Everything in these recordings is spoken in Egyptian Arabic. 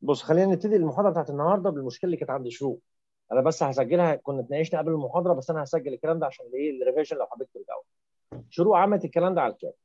بص خلينا نبتدي المحاضره بتاعت النهارده بالمشكله اللي كانت عند شروق انا بس هسجلها كنا اتناقشنا قبل المحاضره بس انا هسجل الكلام ده عشان ايه الريفيجن لو حبيت ترجعوا شروق عملت الكلام ده على الكاد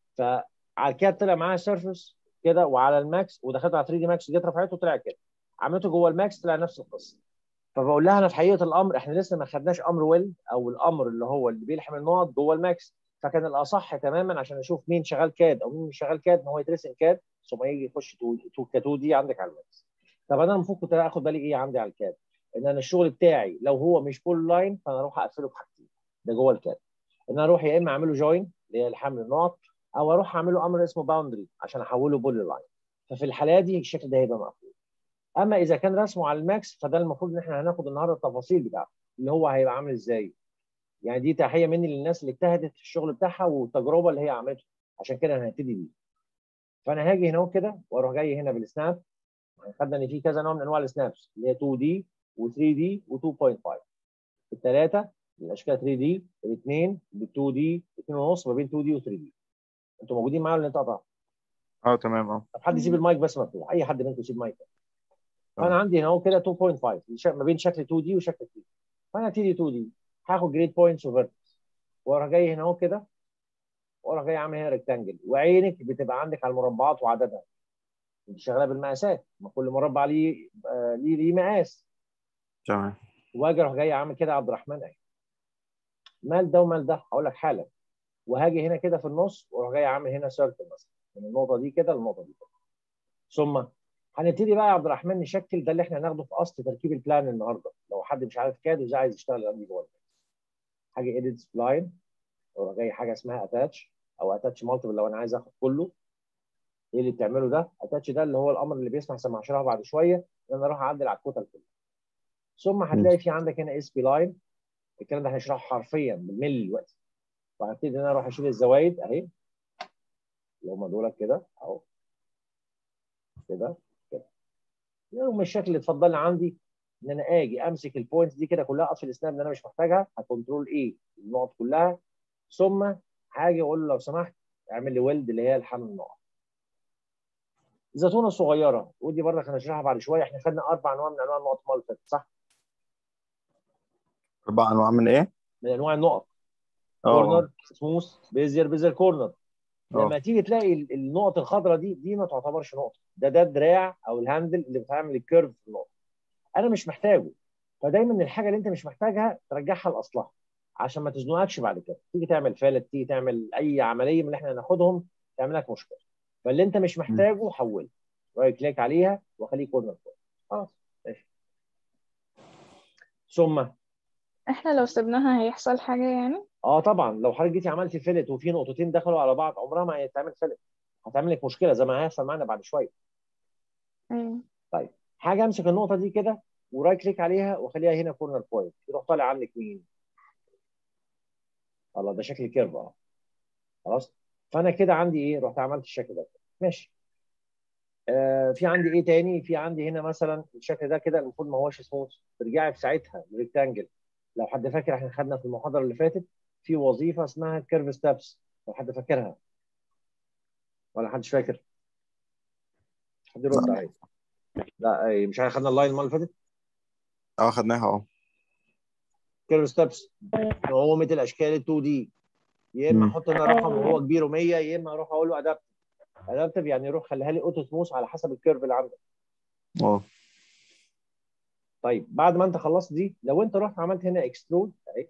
فعلى الكاد طلع معاها سيرفيس كده وعلى الماكس ودخلت على 3 دي ماكس جت رفعته طلع كده عملته جوه الماكس طلع نفس القصه فبقول لها انا في حقيقه الامر احنا لسه ما خدناش امر ويل او الامر اللي هو اللي بيلحم النقط جوه الماكس فكان الاصح تماما عشان اشوف مين شغال كاد او مين مش شغال كاد ان هو يترسم كاد ثم يجي يخش تو كاتو دي عندك على الماكس طب انا المفروض كنت اخد بالي ايه عندي على الكاد ان انا الشغل بتاعي لو هو مش بول لاين فانا اروح اقفله بحاجتين ده جوه الكاد ان انا اروح يا اما اعمله جوين اللي هي الحمل النقط او اروح اعمله امر اسمه باوندري عشان احوله بول لاين ففي الحاله دي الشكل ده هيبقى مقفول اما اذا كان رسمه على الماكس فده المفروض ان احنا هناخد النهارده التفاصيل بتاعته اللي هو هيبقى عامل ازاي يعني دي تحيه مني للناس اللي اجتهدت في الشغل بتاعها والتجربه اللي هي عملتها عشان كده انا هبتدي بيه فانا هاجي هنا كده واروح جاي هنا بالسناب خدنا ان في كذا نوع من انواع السنابس اللي هي 2 دي و3 دي و2.5 الثلاثه الاشكال 3 دي الاثنين ب 2 دي 2 ونص ما بين 2 دي و3 دي انتوا موجودين معايا ولا انت قطعت؟ اه تمام اه طب حد يسيب المايك بس مفتوح اي حد منكم يسيب مايك فانا عندي هنا اهو كده 2.5 ما بين شكل 2 دي وشكل 3 فانا ابتدي 2 دي هاخد جريد بوينتس وفيرتكس واروح جاي هنا اهو كده واروح جاي عامل هنا ريكتانجل وعينك بتبقى عندك على المربعات وعددها انت شغاله بالمقاسات ما كل مربع ليه آه ليه ليه مقاس تمام واجي اروح جاي عامل كده عبد الرحمن اهي مال ده ومال ده هقول لك حالا وهاجي هنا كده في النص واروح جاي عامل هنا سيركل مثلا من النقطه دي كده للنقطه دي كده ثم هنبتدي بقى يا عبد الرحمن نشكل ده اللي احنا هناخده في اصل تركيب البلان النهارده لو حد مش عارف كاد وازاي عايز يشتغل عندي جوه حاجه ايديت سبلاين واروح جاي حاجه اسمها اتاتش او اتاتش مالتيبل لو انا عايز اخد كله ايه اللي بتعمله ده؟ اتاتش ده اللي هو الامر اللي بيسمح زي ما هشرحه بعد شويه ان انا اروح اعدل على الكتل كلها. ثم هتلاقي في عندك هنا اس بي لاين الكلام ده هنشرحه حرفيا بالملي دلوقتي. فهبتدي ان انا اروح اشيل الزوايد اهي اللي هم دول كده اهو كده كده. يوم الشكل اللي اتفضل عندي ان انا اجي امسك البوينتس دي كده كلها اطفي السناب اللي انا مش محتاجها هكنترول ايه النقط كلها ثم هاجي اقول له لو سمحت اعمل لي ويلد اللي هي الحمل النقط. الزيتونه الصغيره ودي برضك هنشرحها بعد شويه احنا خدنا اربع انواع من انواع النقط المره اللي فاتت صح؟ اربع انواع من ايه؟ من انواع النقط اه كورنر سموث بيزير بيزير كورنر لما اه تيجي تلاقي ال- النقط الخضراء دي دي ما تعتبرش نقطه ده ده الدراع او الهاندل اللي بتعمل الكيرف في النقطه انا مش محتاجه فدايما الحاجه اللي انت مش محتاجها ترجعها لاصلها عشان ما تزنقكش بعد كده تيجي تعمل فالت تيجي تعمل اي عمليه من اللي احنا هناخدهم تعمل لك مشكله فاللي انت مش محتاجه حوله رايت كليك عليها وخليه كورنر خلاص ماشي ثم احنا لو سبناها هيحصل حاجة يعني اه طبعا لو حضرتك جيتي عملتي فيلت وفي نقطتين دخلوا على بعض عمرها ما هتعمل فيلت هتعمل لك مشكله زي ما هيحصل معانا بعد شويه ايوه حاجه امسك النقطه دي كده ورايت كليك عليها واخليها هنا كورنر بوينت يروح طالع عنك مين؟ الله ده شكل كيرف اه خلاص فانا كده عندي ايه؟ رحت عملت الشكل ده ماشي آه في عندي ايه تاني؟ في عندي هنا مثلا الشكل ده كده المفروض ما هوش سموث ترجعي في ساعتها للريكتانجل لو حد فاكر احنا خدنا في المحاضره اللي فاتت في وظيفه اسمها كيرف ستابس لو حد فاكرها ولا حدش فاكر؟ حد يرد لا. عليا لا أي مش عارف خدنا اللاين المره اللي فاتت اه خدناها اه كيرف ستابس نعومه الاشكال ال 2 دي يا اما مم. احط هنا رقم وهو كبير 100 يا اما اروح اقول له ادابت ادابتيف يعني روح خليها لي اوتو سموث على حسب الكيرف اللي عندك اه طيب بعد ما انت خلصت دي لو انت رحت عملت هنا اكسترود اهي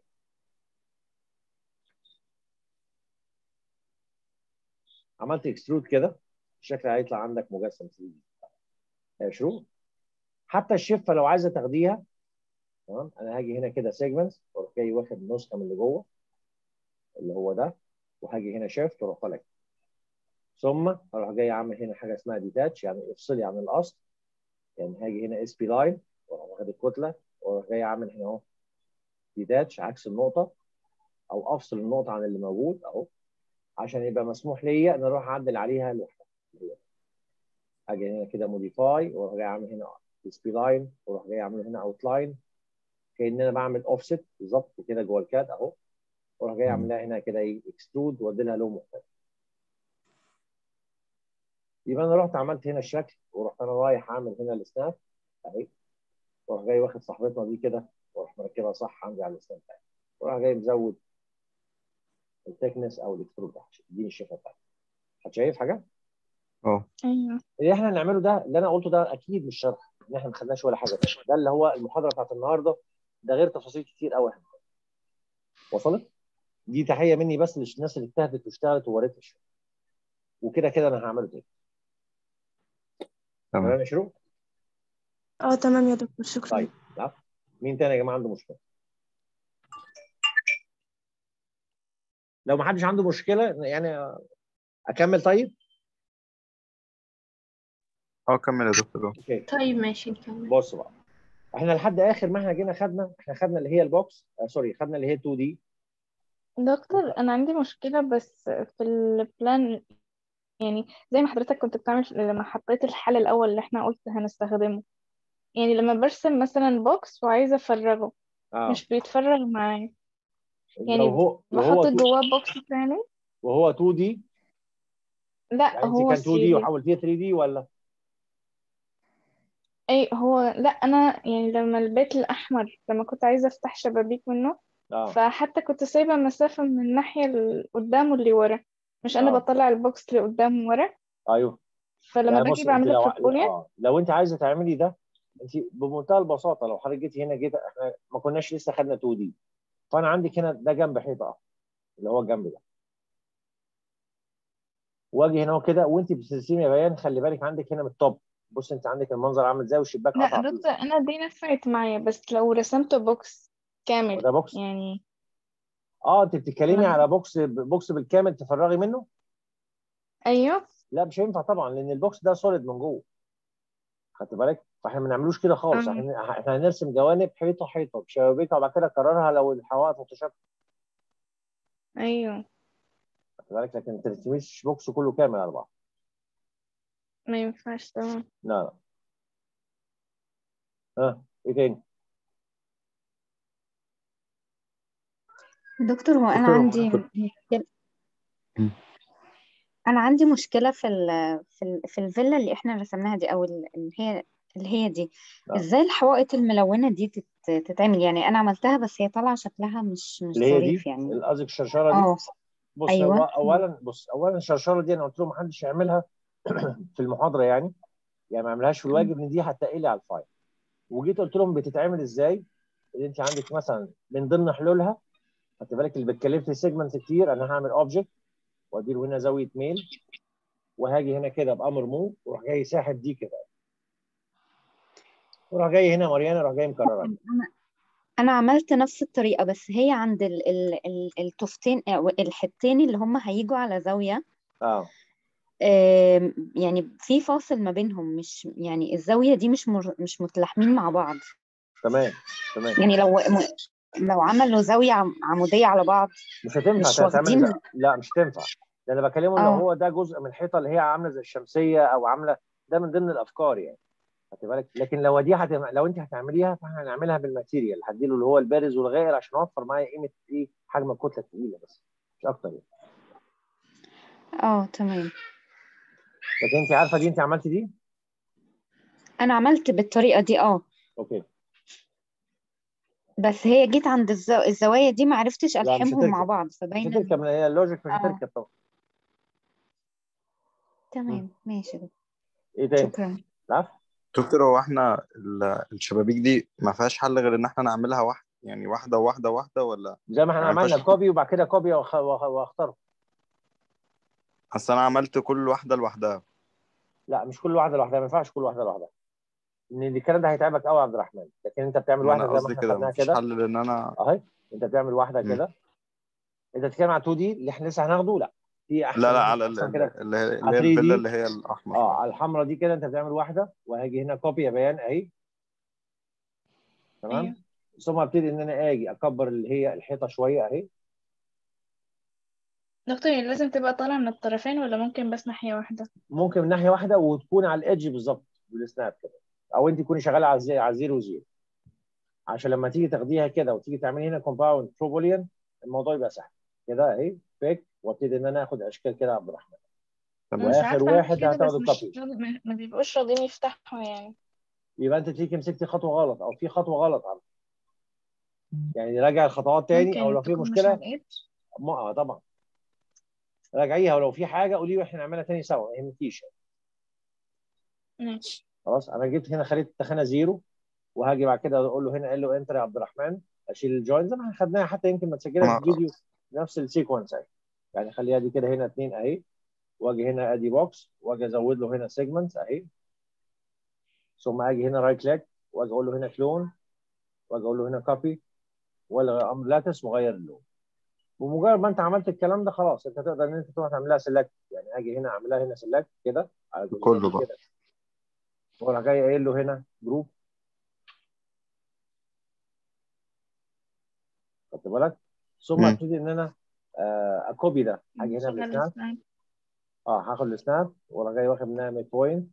عملت اكسترود كده الشكل هيطلع عندك مجسم 3 دي شروط حتى الشفه لو عايزه تاخديها تمام انا هاجي هنا كده سيجمنتس واروح جاي واخد نسخه من اللي جوه اللي هو ده وهاجي هنا شيفت واروح طالع ثم اروح جاي عامل هنا حاجه اسمها ديتاتش يعني افصلي عن الاصل يعني هاجي هنا اس بي لاين واروح واخد الكتله واروح جاي عامل هنا اهو ديتاتش عكس النقطه او افصل النقطه عن اللي موجود اهو عشان يبقى مسموح ليا ان اروح اعدل عليها لوحدها اجي هنا كده موديفاي واروح جاي عامل هنا اس بي لاين واروح جاي عامل هنا اوت لاين كان انا بعمل اوفست بالظبط كده جوه الكاد اهو واروح جاي اعمل لها هنا كده ايه اكسترود وادي لها لون مختلف يبقى انا رحت عملت هنا الشكل ورحت انا رايح اعمل هنا السناب اهي واروح جاي واخد صاحبتنا دي كده واروح مركبها صح عندي على السناب بتاعي واروح جاي مزود التكنس او الاكسترود بتاعها دي الشفه بتاعتي حد شايف حاجه؟ اه ايوه اللي احنا هنعمله ده اللي انا قلته ده اكيد مش شرح ان احنا ما خدناش ولا حاجه ده اللي هو المحاضره بتاعت النهارده ده غير تفاصيل كتير قوي وصلت؟ دي تحيه مني بس للناس اللي اجتهدت واشتغلت ووريت الشغل وكده كده انا هعمله تاني تمام تمام يا شروق؟ اه تمام يا دكتور شكرا طيب لا مين تاني يا جماعه عنده مشكله؟ لو ما حدش عنده مشكله يعني اكمل طيب؟ اه كمل يا دكتور اوكي طيب ماشي نكمل بص بقى احنا لحد اخر ما احنا جينا خدنا احنا خدنا اللي هي البوكس آه سوري خدنا اللي هي 2 دي دكتور انا عندي مشكله بس في البلان يعني زي ما حضرتك كنت بتعمل لما حطيت الحل الاول اللي احنا قلت هنستخدمه يعني لما برسم مثلا بوكس وعايزه افرغه اه مش بيتفرغ معايا يعني لو هو لو هو بحط 2 جواه بوكس تاني وهو 2 دي لا يعني انت هو كان 2 دي 3D وحولتيه 3 دي ولا اي هو لا انا يعني لما البيت الاحمر لما كنت عايزه افتح شبابيك منه اه فحتى كنت سايبه مسافه من الناحيه اللي قدام واللي ورا مش انا اه بطلع البوكس لقدام ورا ايوه فلما يعني باجي بص انت بعمله لو بروبوليان اه لو انت عايزه تعملي ده انت بمنتهى البساطه لو حضرتك جيتي هنا جيت احنا ما كناش لسه خدنا 2 دي فانا عندك هنا ده جنب حيطه اهو اللي هو الجنب ده واجي هنا كده وانت بترسمي يا بيان خلي بالك عندك هنا من التوب بص انت عندك المنظر عامل ازاي والشباك لا قطع فيه دكتور انا دي نفعت معايا بس لو رسمته بوكس كامل وده بوكس يعني اه انت بتتكلمي ما على بوكس بوكس بالكامل تفرغي منه ايوه لا مش هينفع طبعا لان البوكس ده سوليد من جوه خدت بالك فاحنا ما بنعملوش كده خالص اه احنا احنا هنرسم جوانب حيطه حيطه بشبابيكها وبعد كده نكررها لو الحوائط متشابهه ايوه خدت بالك لكن ما ترسميش بوكس كله كامل على بعض ما ينفعش تمام لا لا ها ايه تاني دكتور هو انا دكتور هو عندي انا كنت مشكلة مم. انا عندي مشكلة في ال في ال في الفيلا اللي احنا رسمناها دي او ال- اللي هي اللي هي دي اه ازاي الحوائط الملونة دي تت- تتعمل يعني انا عملتها بس هي طالعة شكلها مش مش اللي هي ظريف دي يعني قصدك الشرشره دي اه بص هو ايوه اولا بص اولا الشرشره دي انا قلت له ما حدش يعملها في المحاضره يعني يعني ما عملهاش في الواجب ان دي هتقلي على الفايل وجيت قلت لهم بتتعمل ازاي اللي انت عندك مثلا من ضمن حلولها خدت بالك اللي بتكلم في سيجمنت كتير انا هعمل اوبجكت واديله هنا زاويه ميل وهاجي هنا كده بامر موف واروح جاي ساحب دي كده واروح جاي هنا مريانه اروح جاي مكررها كده انا انا عملت نفس الطريقة بس هي عند ال ال ال التفتين أو الحتتين اللي هم هيجوا على زاوية اه آم، يعني في فاصل ما بينهم مش يعني الزاوية دي مش مر مش متلاحمين مع بعض تمام تمام يعني لو لو عملوا زاوية عم- عمودية على بعض مش هتنفع مش تعمل واخدين زي... لا مش تنفع ده انا بكلمه اللي اه هو ده جزء من الحيطه اللي هي عامله زي الشمسيه او عامله ده من ضمن الافكار يعني خدت بالك لكن لو دي هتم... لو انت هتعمليها فاحنا هنعملها بالماتيريال هديله اللي هو البارز والغائر عشان اوفر معايا قيمه ايه حجم الكتله الثقيله بس مش اكتر يعني اه تمام لكن انت عارفه دي انت عملتي دي انا عملت بالطريقة دي اه اوكي بس هي جيت عند الزو... الزوايا دي ما عرفتش لا مش الحمهم مع هتركب بعض مش فباين هتركب إن- هي اللوجيك مش اه هتركب طبعا تمام ماشي ده. ايه تاني؟ شكرا عارف؟ دكتور هو احنا ال- الشبابيك دي ما فيهاش حل غير ان احنا نعملها واحده يعني واحده واحده واحده ولا زي ما احنا يعني ما عملنا ينفعش كوبي وبعد كده كوبي وأخ- وأخ- واختاره اصل انا عملت كل واحده لوحدها لا مش كل واحده لوحدها ما ينفعش كل واحده لوحدها ان الكلام ده هيتعبك قوي يا عبد الرحمن لكن انت بتعمل ما انا واحده زي ما قصدي احنا كده خدناها مفيش كده حل لان انا اهي انت بتعمل واحده مم. كده انت بتتكلم على 2 دي اللي احنا لسه هناخده لا في احسن لا لا منها على ال- احسن ال- كده اللي هي اللي على هي 3 الفيلا دي اللي هي الاحمر اه اه على الحمراء دي كده انت بتعمل واحده وهاجي هنا كوبي يا بيان اهي تمام ايوه ثم ابتدي ان انا اجي اكبر اللي هي الحيطه شويه اهي دكتور يعني لازم تبقى طالعة من الطرفين ولا ممكن بس ناحية واحدة ممكن من ناحيه واحده وتكون على الايدج بالظبط بالسناب كده او انت تكوني شغاله على زي على زيرو زيرو عشان لما تيجي تاخديها كده وتيجي تعملي هنا كومباوند بروبوليان الموضوع يبقى سهل كده اهي بيك وابتدي ان انا اخد اشكال كده يا عبد الرحمن تمام مش واخر عارفة أعمل واحد كده بس هتاخده مش كوبي راضي- ما ما بيبقوش راضيين يفتحوا يعني يبقى انت تيجي مسكتي خطوه غلط او في خطوه غلط عنها يعني راجع الخطوات تاني ممكن او لو في تكون مش مشكله على الإيد ما آه طبعا راجعيها ولو في حاجه قولي لي واحنا نعملها تاني سوا ما يهمكيش ماشي خلاص انا جبت هنا خليت التخانه زيرو وهاجي بعد كده اقول له هنا قال له انتر يا عبد الرحمن اشيل الجوين زي ما احنا خدناها حتى يمكن ما تسجلها في أنا- الفيديو نفس السيكونس اهي يعني خليها دي كده هنا اثنين اهي واجي هنا ادي بوكس واجي ازود له هنا سيجمنتس اهي ثم اجي هنا رايت كليك واجي اقول له هنا كلون واجي اقول له هنا كوبي والغي امر لاتس واغير اللون بمجرد ما انت عملت الكلام ده خلاص انت تقدر ان انت تروح تعملها سيلكت يعني اجي هنا اعملها هنا سيلكت كده على الجزئية كله دي بقى. كده واروح جاي قايل له هنا جروب خدت بالك ثم مم. ابتدي ان انا آه، اكوبي ده هاجي هنا شغل بالسناب السناب اه هاخد السناب واروح جاي واخد منها ميد بوينت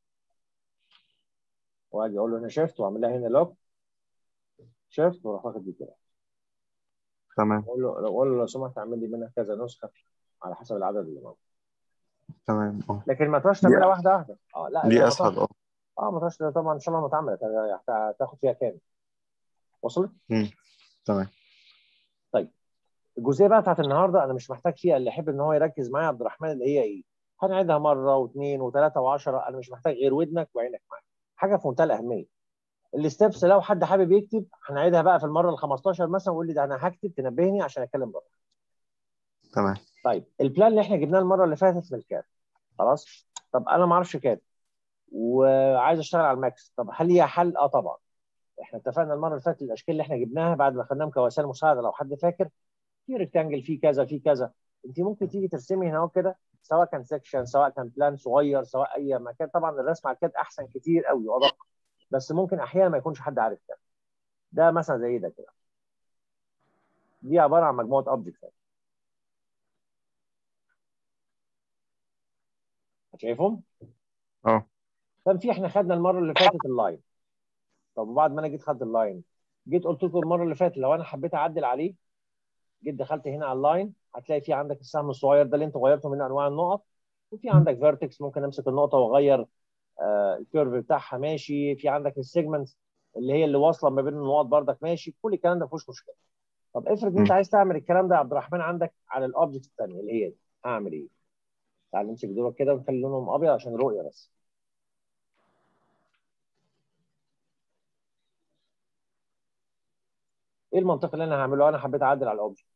واجي اقول له هنا شيفت واعمل لها هنا لوك شيفت واروح واخد دي كده تمام اقول له اقول له لو سمحت اعمل لي منها كذا نسخه على حسب العدد اللي موجود تمام اه لكن ما تروحش دي- تعملها واحده واحده اه لا دي ما اسهل تروحش- اه اه ما تروحش طبعا ان شاء الله ما اتعملت هتاخد فيها كام وصلت تمام الجزئيه بقى بتاعت النهارده انا مش محتاج فيها اللي يحب ان هو يركز معايا عبد الرحمن اللي هي ايه هنعيدها مره واثنين وثلاثه وعشرة انا مش محتاج غير ودنك وعينك معايا حاجه في منتهى الاهميه الستبس لو حد حابب يكتب هنعيدها بقى في المره ال 15 مثلا ويقول لي ده انا هكتب تنبهني عشان اتكلم بره تمام طيب البلان اللي احنا جبناه المره اللي فاتت من الكاد خلاص طب انا ما اعرفش كاد وعايز اشتغل على الماكس طب هل ليها حل اه طبعا احنا اتفقنا المره اللي فاتت الاشكال اللي احنا جبناها بعد ما خدناهم كوسائل مساعده لو حد فاكر في ريكتانجل في كذا في كذا انت ممكن تيجي ترسمي هنا كده سواء كان سكشن سواء كان بلان صغير سواء اي مكان طبعا الرسم على الكاد احسن كتير قوي وادق بس ممكن احيانا ما يكونش حد عارف كده ده مثلا زي ده كده دي عباره عن مجموعه اوبجكتس شايفهم؟ اه كان في احنا خدنا المره اللي فاتت اللاين طب وبعد ما انا جيت خدت اللاين جيت قلت لكم المره اللي فاتت لو انا حبيت اعدل عليه جيت دخلت هنا على اللاين هتلاقي في عندك السهم الصغير ده اللي انت غيرته من انواع النقط وفي عندك فيرتكس ممكن امسك النقطه واغير آه الكيرف بتاعها ماشي في عندك السيجمنتس اللي هي اللي واصله ما بين النقط بردك ماشي كل الكلام ده ما فيهوش مشكله طب افرض انت م. عايز تعمل الكلام ده يا عبد الرحمن عندك على الاوبجكت الثانيه اللي هي دي هعمل ايه؟ تعال نمسك دول كده ونخلي لونهم ابيض عشان رؤيه بس ايه المنطق اللي انا هعمله انا حبيت اعدل على الاوبجكت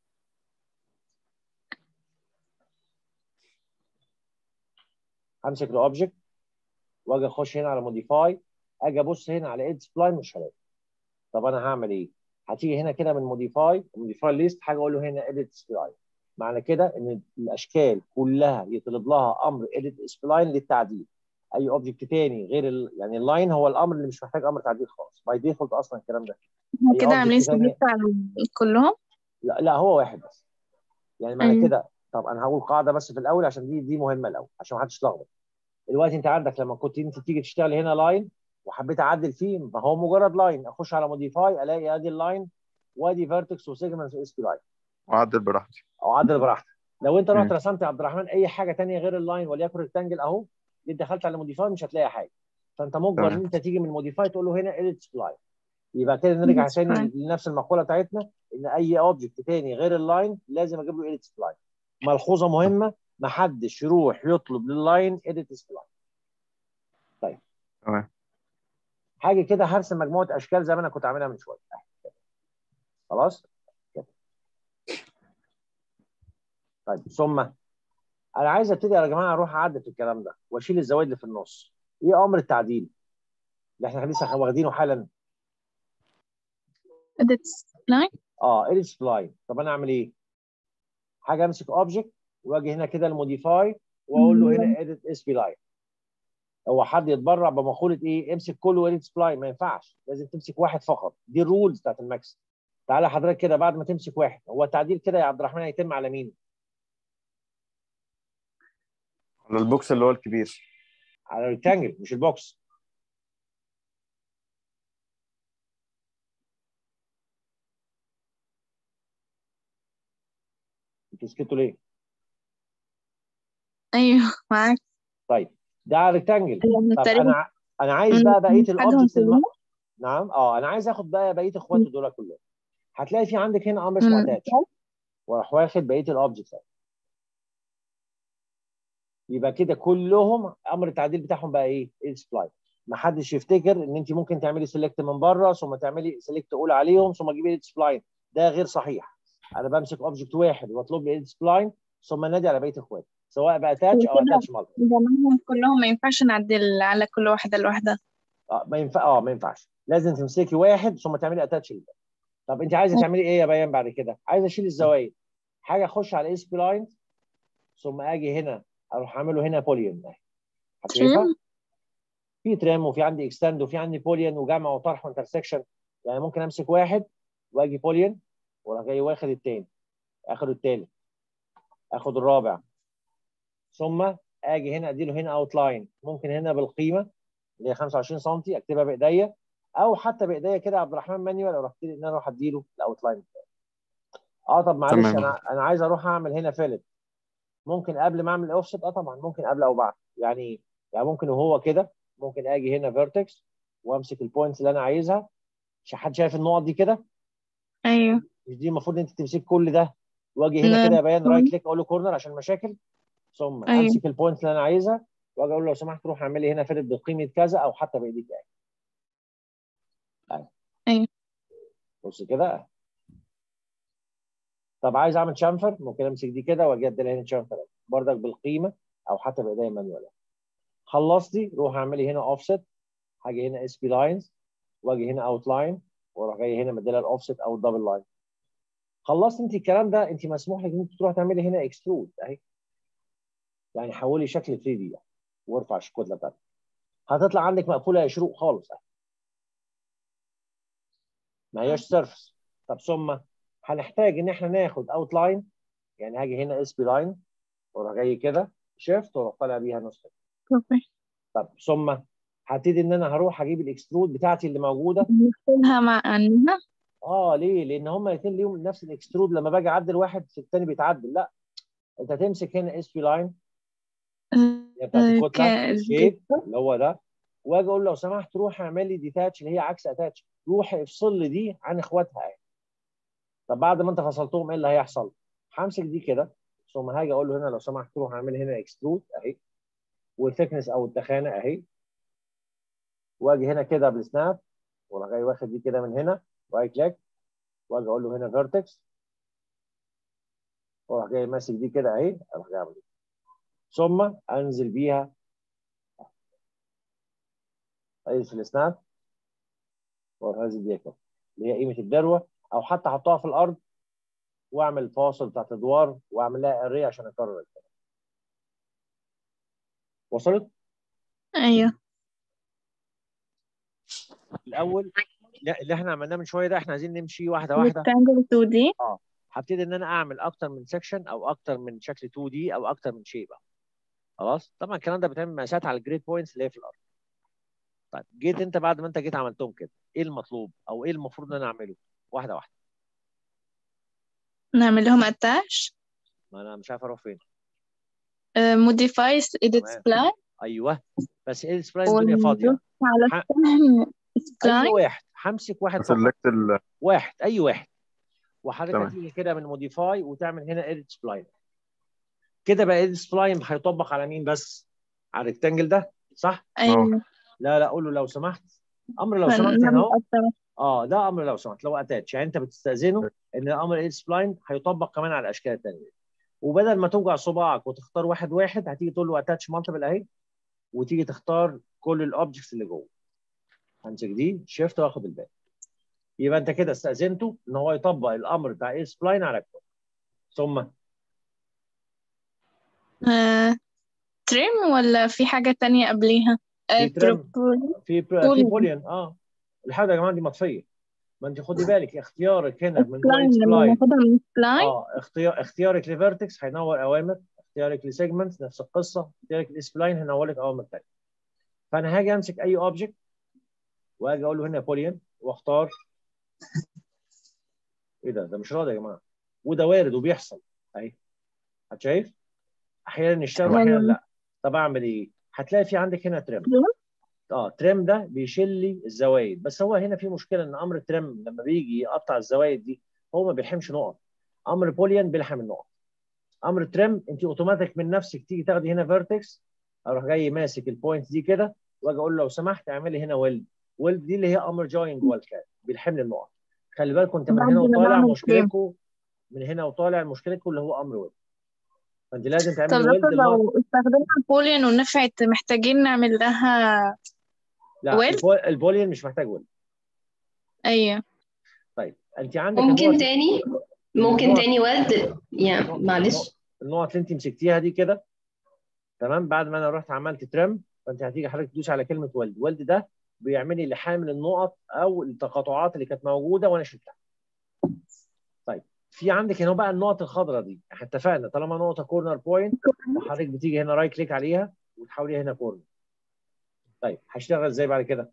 همسك الاوبجكت واجي اخش هنا على موديفاي اجي ابص هنا على ايد سبلاين مش هلاقي طب انا هعمل ايه؟ هتيجي هنا كده من موديفاي موديفاي ليست حاجه اقول له هنا اديت سبلاين معنى كده ان الاشكال كلها يطلب لها امر اديت سبلاين للتعديل اي اوبجكت تاني غير ال... يعني اللاين هو الامر اللي مش محتاج امر تعديل خالص باي ديفولت اصلا الكلام ده هو أي كده object عاملين تاني- سبليت على كلهم لا لا هو واحد بس يعني معنى أيوة. كده طب انا هقول قاعده بس في الاول عشان دي دي مهمه الاول عشان ما حدش يتلخبط دلوقتي انت عندك لما كنت انت تيجي تشتغل هنا لاين وحبيت اعدل فيه ما هو مجرد لاين اخش على موديفاي الاقي ادي اللاين وادي فيرتكس وسيجمنت واس بي لاين واعدل براحتي او عدل براحتك لو انت رحت مم. رسمت يا عبد الرحمن اي حاجه تانية غير اللاين وليكن ريكتانجل اهو جيت دخلت على موديفاي مش هتلاقي حاجه فانت مجبر تمام. ان انت تيجي من موديفاي تقول له هنا اديت سبلاين يبقى كده نرجع Edit تاني spline. لنفس المقوله بتاعتنا ان اي اوبجكت تاني غير اللاين لازم اجيب له اديت سبلاين ملحوظه مهمه ما حدش يروح يطلب لللاين اديت سبلاين طيب تمام حاجه كده هرسم مجموعه اشكال زي ما انا كنت عاملها من شويه خلاص كده. طيب ثم انا عايز ابتدي يا جماعه اروح اعدل في الكلام ده واشيل الزوايد اللي في النص ايه امر التعديل اللي احنا لسه واخدينه حالا edit line اه اديت سبلاين طب انا اعمل ايه حاجه امسك اوبجكت واجي هنا كده الموديفاي واقول له هنا اديت اس بي لاين هو حد يتبرع بمقوله ايه امسك كله اديت سبلاين ما ينفعش لازم تمسك واحد فقط دي الرولز بتاعت الماكس تعالى حضرتك كده بعد ما تمسك واحد هو التعديل كده يا عبد الرحمن هيتم على مين على البوكس اللي هو الكبير على الريكتانجل مش البوكس انتوا سكتوا ليه ايوه معاك طيب ده على ريكتانجل يعني طب تقريبا انا ع- انا عايز مم، بقى بقيه خدهم الاوبجكتس الم... كلهم نعم اه انا عايز اخد بقى بقيه اخواته دول كلهم هتلاقي في عندك هنا امر اسمه مم. اتاتش واروح واخد بقيه الاوبجكتس يبقى كده كلهم امر التعديل بتاعهم بقى ايه؟ ايه سبلاي ما حدش يفتكر ان انت ممكن تعملي سيلكت من بره ثم تعملي سيلكت اول عليهم ثم تجيبي ايد سبلاين ده غير صحيح انا بمسك اوبجكت واحد واطلب لي ايد سبلاين ثم نادي على بقيه اخواتي سواء بقى اتاتش او وكده اتاتش مالتي جمعهم كلهم ما ينفعش نعدل على كل واحدة لوحدها اه ما ينفع اه ما ينفعش لازم تمسكي واحد ثم تعملي اتاتش لده طب انت عايزه تعملي ايه يا بيان بعد كده؟ عايزه اشيل الزوايد حاجه اخش على اس بلاين ثم اجي هنا اروح اعمله هنا بوليون هتشوفها؟ تريم في تريم وفي عندي اكستند وفي عندي بوليون وجمع وطرح وانترسكشن يعني ممكن امسك واحد واجي بوليون واروح جاي واخد التاني اخد التالت اخد الرابع ثم اجي هنا اديله هنا اوت لاين ممكن هنا بالقيمه اللي هي 25 سم اكتبها بايديا او حتى بايديا كده عبد الرحمن مانيوال اروح ان انا اروح اديله الاوت لاين بتاعي اه طب معلش تمام. انا انا عايز اروح اعمل هنا فيلت ممكن قبل ما اعمل اوفست اه طبعا ممكن قبل او بعد يعني يعني ممكن وهو كده ممكن اجي هنا فيرتكس وامسك البوينتس اللي انا عايزها مش حد شايف النقط دي كده ايوه مش دي المفروض ان انت تمسك كل ده واجي هنا نعم. كده ابين رايت كليك اقول له كورنر عشان مشاكل ثم أيوة. امسك البوينت اللي انا عايزها واجي اقول له لو سمحت روح اعمل لي هنا فيلت بقيمه كذا او حتى بايديك يعني أيوة. أيوة. بص كده طب عايز اعمل شامفر ممكن امسك دي كده واجي ادي لها هنا شامفر بردك بالقيمه او حتى بايديا مانوال خلصتي روح اعملي هنا اوفست هاجي هنا اس بي لاينز واجي هنا اوت لاين واروح جاي هنا مديلها الاوفست او الدبل لاين خلصت انت الكلام ده انت مسموح لك ان انت تروح تعملي هنا اكسترود اهي يعني حولي شكل 3 دي يعني وارفع الكتله بتاعتك هتطلع عندك مقفوله يا شروق خالص اهي ما هياش سيرفس طب ثم هنحتاج ان احنا ناخد اوت لاين يعني هاجي هنا اس بي لاين واروح جاي كده شيفت واروح طالع بيها نسخه كوبي طب ثم هبتدي ان انا هروح اجيب الاكسترود بتاعتي اللي موجوده نفصلها مع انها اه ليه؟ لان هما الاثنين ليهم نفس الاكسترود لما باجي اعدل واحد في الثاني بيتعدل لا انت تمسك هنا اس بي لاين اللي بتاعت الكتله شيب اللي هو ده واجي اقول له لو سمحت روح اعمل لي ديتاتش اللي هي عكس اتاتش روح افصل لي دي عن اخواتها اهي طب بعد ما انت فصلتهم ايه اللي هيحصل؟ همسك دي كده ثم هاجي اقول له هنا لو سمحت روح اعمل هنا اكسترود اهي والثيكنس او التخانه اهي واجي هنا كده بالسناب واروح جاي واخد دي كده من هنا رايت كليك واجي اقول له هنا فيرتكس واروح جاي ماسك دي كده اهي اروح جاي اعمل ثم انزل بيها اي في السناب واروح نازل بيها كده اللي هي قيمه الذروه او حتى احطها في الارض واعمل الفواصل بتاعت الادوار واعمل لها اري عشان اكرر الكلام وصلت؟ ايوه الاول لا اللي احنا عملناه من شويه ده احنا عايزين نمشي واحده واحده ريكتانجل 2 دي هبتدي ان انا اعمل اكتر من سيكشن او اكتر من شكل 2 دي او اكتر من شيء بقى خلاص طبعا الكلام ده بيتعمل مقاسات على الجريد بوينتس اللي هي في الارض طيب جيت انت بعد ما انت جيت عملتهم كده ايه المطلوب او ايه المفروض ان انا اعمله واحده واحده نعمل لهم اتاش ما انا مش عارف اروح فين موديفاي edit تمام. سبلاين ايوه بس ايه السبلاين الدنيا فاضيه على ح- السهم اي سبلاين واحد همسك واحد فقط سلكت ال واحد اي واحد وحضرتك تمام. هتيجي كده من موديفاي وتعمل هنا اديت سبلاين كده بقى اديت سبلاين هيطبق على مين بس على الريكتانجل ده صح ايوه لا لا قول له لو سمحت امر لو سمحت هنا نعمل اهو أكتر. اه ده امر لو سمحت لو اتاتش يعني انت بتستاذنه ان الامر اديت سبلاين هيطبق كمان على الاشكال الثانيه وبدل ما توجع صباعك وتختار واحد واحد هتيجي تقول له اتاتش مالتيبل اهي وتيجي تختار كل الاوبجكتس اللي جوه همسك دي شيفت واخد الباقي يبقى انت كده استاذنته ان هو يطبق الامر بتاع ايه سبلاين على الكل ثم آه، تريم ولا في حاجة تانية قبليها آه، في تريم. بروبول- في في بوليان. بوليان اه الحاجه يا جماعه دي مطفيه ما انت خدي بالك اختيارك هنا من سبلاين جوه لما سبلاين ناخدها من سبلاين اه اختيار اختيارك لفيرتكس هينور اوامر اختيارك لسيجمنت نفس القصه اختيارك لسبلاين هينور لك اوامر ثانيه فانا هاجي امسك اي اوبجكت واجي اقول له هنا بوليان واختار ايه ده ده مش راضي يا جماعه وده وارد وبيحصل اهي شايف احيانا يشتغل واحيانا لا طب اعمل ايه؟ هتلاقي في عندك هنا ترم اه ترم ده بيشيل لي الزوايد بس هو هنا في مشكله ان امر ترم لما بيجي يقطع الزوايد دي هو ما بيلحمش نقط امر بوليان بيلحم النقط امر ترم انت اوتوماتيك من نفسك تيجي تاخدي هنا فيرتكس اروح جاي ماسك البوينت دي كده واجي اقول له لو سمحت اعملي هنا ويلد ويلد دي اللي هي امر جوين جوه الكاد بيلحم لي النقط خلي بالكم انت من بعد هنا ما وطالع بعمل مشكلتكم من هنا وطالع مشكلتكم اللي هو امر ويلد فانت لازم طب تعملي ويلد دكتور النقط لو استخدمنا البوليان ونفعت محتاجين نعمل لها لا ويلد؟ البول- البوليان مش محتاج ويلد ايوه طيب انت عندك ممكن النقط تاني ممكن النقط- تاني ولد يعني معلش النقط اللي انت مسكتيها دي كده تمام بعد ما انا رحت عملت ترم فانت هتيجي حضرتك تدوس على كلمه ولد ولد ده بيعمل لي لحام من النقط او التقاطعات اللي كانت موجوده وانا شلتها طيب في عندك هنا بقى النقط الخضراء دي احنا اتفقنا طالما نقطه كورنر بوينت وحضرتك بتيجي هنا رايت كليك عليها وتحوليها هنا كورنر طيب هشتغل ازاي بعد كده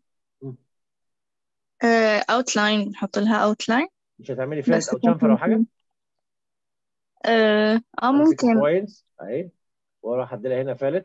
اوتلاين نحط لها اوتلاين مش هتعملي فلات او تشامفر او حاجه اه آه، ممكن بوينتس اهي واروح ادي لها هنا فالت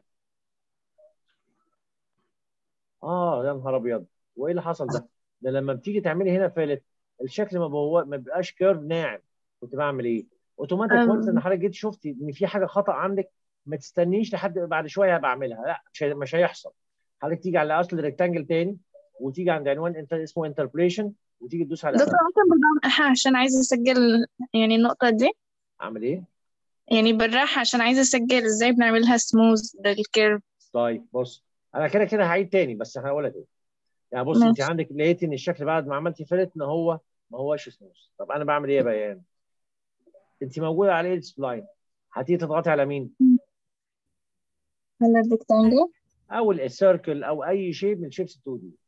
اه يا نهار ابيض وايه اللي حصل ده؟ ده لما بتيجي تعملي هنا فالت الشكل ما بهو ما بيبقاش كيرف ناعم كنت بعمل ايه؟ اوتوماتيك أم. وانس ان حضرتك جيت شفتي ان في حاجه خطا عندك ما تستنيش لحد بعد شويه هبقى اعملها لا مش هي- مش هيحصل حضرتك تيجي على اصل الريكتانجل تاني وتيجي عند عنوان انت اسمه انتربريشن وتيجي تدوس على دكتور ممكن بالراحة عشان عايزة أسجل يعني النقطة دي اعمل ايه؟ يعني بالراحة عشان عايزة أسجل إزاي بنعملها سموز للكيرف طيب بص انا كده كده هعيد تاني بس هقول لك ايه يعني بص انت ماشي. عندك لقيت ان الشكل بعد ما عملتي فلت ان هو ما هوش سموث طب انا بعمل ايه يا بيان انت موجوده على ايه سبلاين هتيجي تضغطي على مين على الريكتانجل او السيركل او اي شيء من شيبس 2 دي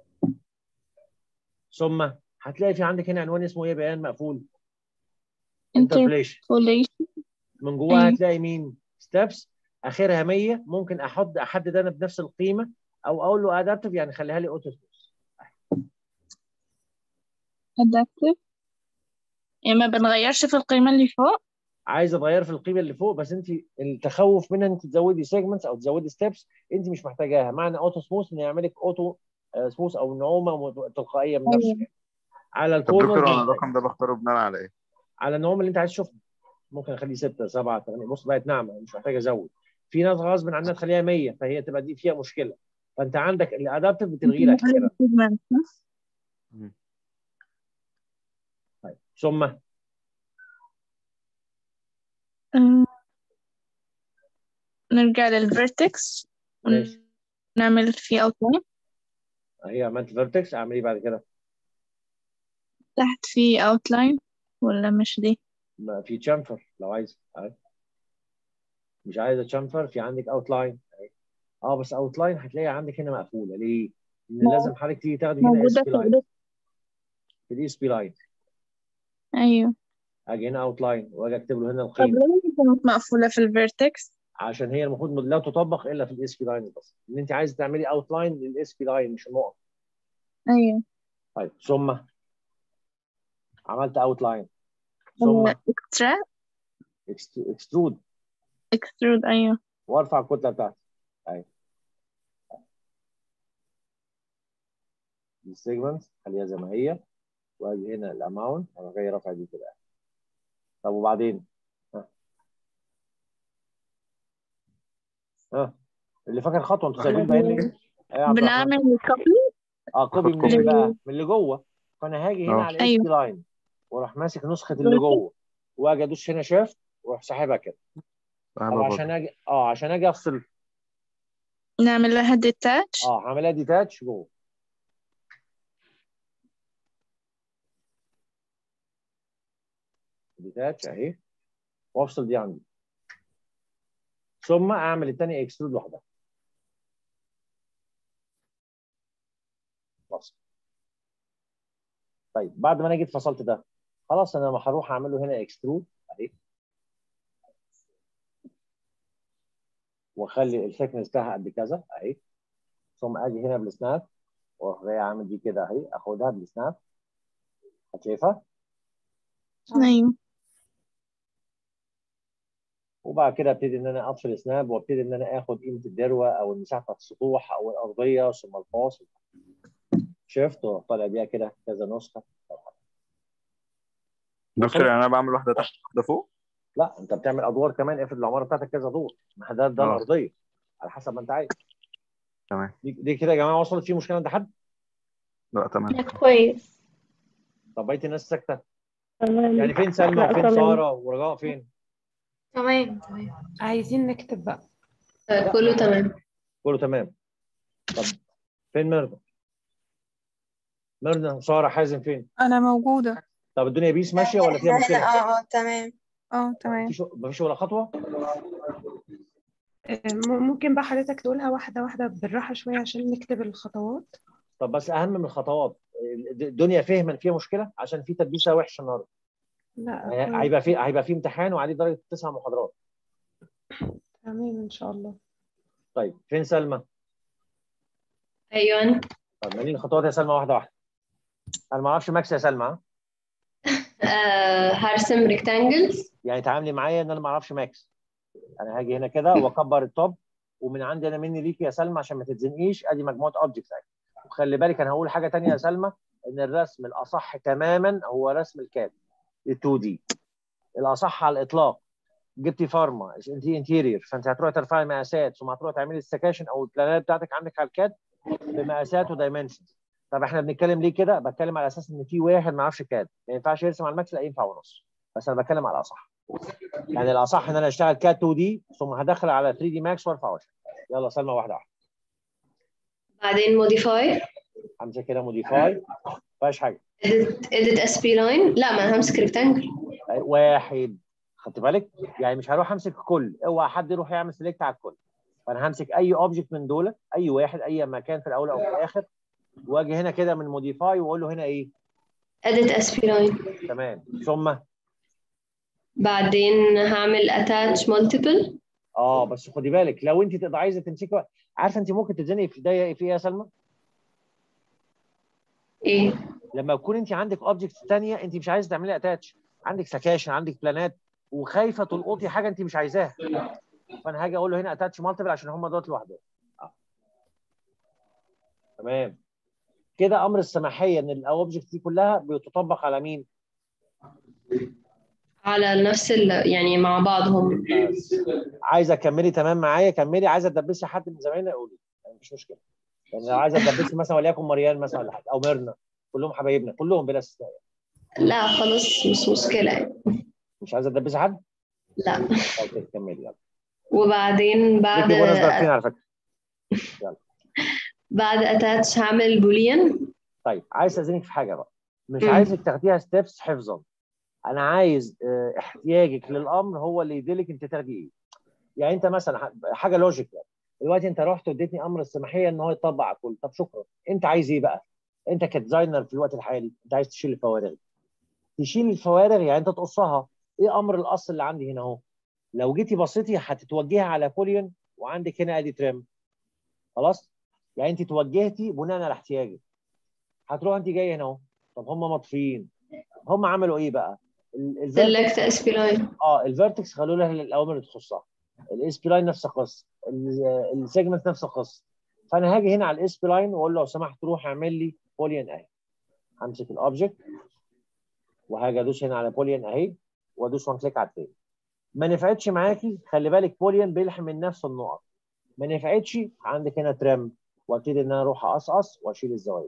ثم هتلاقي في عندك هنا عنوان اسمه ايه يا بيان مقفول انتربليشن interpolation من جواها أيوة. هتلاقي مين ستيبس اخرها 100 ممكن احط احدد انا بنفس القيمه او اقول له ادابتيف يعني خليها لي اوتو adaptive يعني ما بنغيرش في القيمة اللي فوق عايزه تغير في القيمه اللي فوق بس انت التخوف منها انت تزودي سيجمنتس او تزودي ستيبس انت مش محتاجاها معنى اوتو سموث انه يعمل لك اوتو سموث او نعومه مت- تلقائيه من نفسه أيوة. يعني. على طب دكتور الكورنر انا مش محتاج. الرقم ده بختاره بناء على ايه؟ على النعومه اللي انت عايز تشوفها ممكن اخليه 6 7 8 بص بقت ناعمه مش محتاج ازود في ناس غصب عنها تخليها 100 فهي تبقى دي فيها مشكله فانت عندك الادابتيف بتلغي لك كده segment طيب ثم أم، نرجع للفيرتكس ماشي. ونعمل فيه outline هي عملت فيرتكس اعمل ايه بعد كده؟ تحت فيه outline ولا مش دي ما في تشامفر لو عايز أهي. مش عايزه تشامفر في عندك اوت لاين اه بس اوت لاين هتلاقي عندك هنا مقفوله ليه؟ لان مو- لازم حضرتك تيجي تاخدي هنا اس موجودة بي في لاين ال- في الاس بي لاين أيوه اجي هنا اوت لاين واجي اكتب له هنا طب القيمه ليه كانت مقفولة في الفيرتكس عشان هي المفروض لا تطبق الا في الاس بي لاين بس ان انت عايزه تعملي اوت لاين للاس بي لاين مش النقط أيوه طيب ثم عملت اوت لاين ثم اكسترا اكسترود اكسترود أيوه وارفع الكتله بتاعتي اهي السيجمنت خليها زي ما هي واجي هنا الاماونت انا جاي رافع دي كده طب وبعدين ها ها اللي فاكر خطوه انتوا سايبين باين لي إيه يا عبد الرحمن؟ بنعمل كوبي اه كوبي خد منين كوبي. بقى؟ من اللي جوه فانا هاجي هنا آه. على الاس أيوه. بي لاين واروح ماسك نسخه اللي جوه واجي ادوس هنا شيفت واروح ساحبها كده طب فاهمة عشان برضه. اجي اه عشان اجي افصل نعمل لها ديتاتش اه هعملها ديتاتش جوه ديتاتش اهي وافصل دي عندي ثم اعمل الثانيه اكسترود لوحدها بس طيب بعد ما انا جيت فصلت ده خلاص انا هروح اعمل له هنا اكسترود اهي واخلي الثيكنس بتاعها قد كذا اهي ثم اجي هنا بالسناب واروح جاي عامل دي كده اهي اخدها بالسناب شايفها أيوه وبعد كده ابتدي ان انا اطفي السناب وابتدي ان انا اخد قيمه الذروه او المساحه بتاعت السطوح او الارضيه ثم الفاصل شفت طالع بيها كده كذا نسخه دكتور يعني انا بعمل واحده تحت واحده فوق لا انت بتعمل ادوار كمان افرض العماره بتاعتك كذا دور ما ده ده آه. الارضيه على حسب ما انت عايز تمام دي, دي كده يا جماعه وصلت في مشكله عند حد لا تمام كويس طب بقيه الناس ساكته تمام يعني فين سلمى لا، وفين تمام. ساره ورجاء فين تمام تمام عايزين نكتب بقى آه، كله تمام كله تمام طب فين ميرنا ميرنا ساره حازم فين أنا موجودة طب الدنيا بيس ماشيه ولا فيها احنا مشكله اه اه تمام اه تمام مفيش مفيش ولا خطوه آه، م- ممكن بقى حضرتك تقولها واحدة واحدة بالراحة شوية عشان نكتب الخطوات طب بس اهم من الخطوات الدنيا فهما فيها مشكله عشان في تدبيسه وحشه النهارده لا يعني آه، هيبقى في هيبقى في امتحان وعليه درجه تسع محاضرات تمام إن شاء الله طيب فين سلمى؟ ايوه طب مالين الخطوات يا سلمى واحده واحده انا ما اعرفش ماكس يا سلمى ها؟ آه هرسم ريكتانجلز يعني تعاملي معايا ان انا ما اعرفش ماكس انا هاجي هنا كده واكبر التوب ومن عندي انا مني ليكي يا سلمى عشان ما تتزنقيش ادي مجموعه اوبجكتس اهي وخلي بالك انا هقول حاجه ثانيه يا سلمى ان الرسم الاصح تماما هو رسم الكاد ال 2 دي الاصح على الاطلاق جبتي فارما انت انتيرير فانت هتروحي ترفعي مقاسات ثم هتروحي تعملي السكاشن او البلانات بتاعتك عندك على الكاد بمقاسات ودايمنشنز طب احنا بنتكلم ليه كده؟ بتكلم على اساس ان في واحد ما يعرفش كاد ما ينفعش يرسم على الماكس لا ينفع ونص بس انا بتكلم على الاصح يعني الاصح ان انا اشتغل كاد 2 دي ثم هدخل على 3 دي ماكس وارفع وشك يلا سلمى واحده واحده بعدين موديفاي همسك كده موديفاي ما فيهاش حاجه اديت اس بي لاين لا ما انا همسك ريكتانجل واحد خدت بالك يعني مش هروح امسك كل اوعى حد يروح يعمل سيلكت على الكل فانا همسك اي اوبجكت من دول اي واحد اي مكان في الاول او في الاخر واجي هنا كده من موديفاي واقول له هنا ايه اديت اس بي لاين تمام ثم بعدين هعمل اتاتش مالتيبل اه بس خدي بالك لو انت تبقى عايزه تمسكي عارفه انت ممكن تتزنقي في ده في ايه يا سلمى؟ ايه لما يكون انت عندك اوبجكتس ثانيه انت مش عايزه تعملي اتاتش عندك سكاشن عندك بلانات وخايفه تلقطي حاجه انت مش عايزاها فانا هاجي اقول له هنا اتاتش مالتيبل عشان هم دول لوحدهم آه. تمام كده امر السماحيه ان الاوبجكت دي كلها بتطبق على مين؟ على نفس ال... يعني مع بعضهم بس عايزه تكملي تمام معايا كملي عايزه تدبسي حد من زمايلنا قولي يعني مفيش مشكله يعني لو عايزه تدبسي مثلا وليكن مريان مثلا ولا حاجه او ميرنا كلهم حبايبنا كلهم بلا استثناء لا خلاص مش مشكلة يعني. مش عايزه تدبسي حد؟ لا اوكي كملي يلا وبعدين بعد ليكي بونص درجتين على فكره بعد اتاتش هعمل بوليان طيب عايز استاذنك في حاجه بقى مش مم. عايزك تاخديها ستيبس حفظا انا عايز آه، احتياجك للامر هو اللي يدلك انت تاخدي ايه يعني انت مثلا ح- حاجه لوجيك يعني دلوقتي انت رحت واديتني امر السماحيه ان هو يطبق على الكل طب شكرا انت عايز ايه بقى انت كديزاينر في الوقت الحالي انت عايز تشيل الفوارغ تشيل الفوارغ يعني انت تقصها ايه امر القص اللي عندي هنا اهو لو جيتي بصيتي هتتوجهي على بوليون وعندك هنا ادي تريم خلاص يعني انت توجهتي بناء على احتياجك هتروح انت جايه هنا اهو طب هم مطفيين هم عملوا ايه بقى ال- الفيرتكس- سيلكت اس بي لاين اه الفيرتكس خلوا لها الاوامر اللي تخصها الاس بي لاين نفس القصه السيجمنت نفس القصه فانا هاجي هنا على الاس بي لاين واقول له لو سمحت روح اعمل لي بوليان اهي همسك الاوبجكت وهاجي ادوس هنا على بوليان اهي وادوس وان كليك على التاني ما نفعتش معاكي خلي بالك بوليان بيلحم من نفس النقط ما نفعتش عندك هنا ترم وابتدي ان انا اروح اقصقص واشيل الزوايا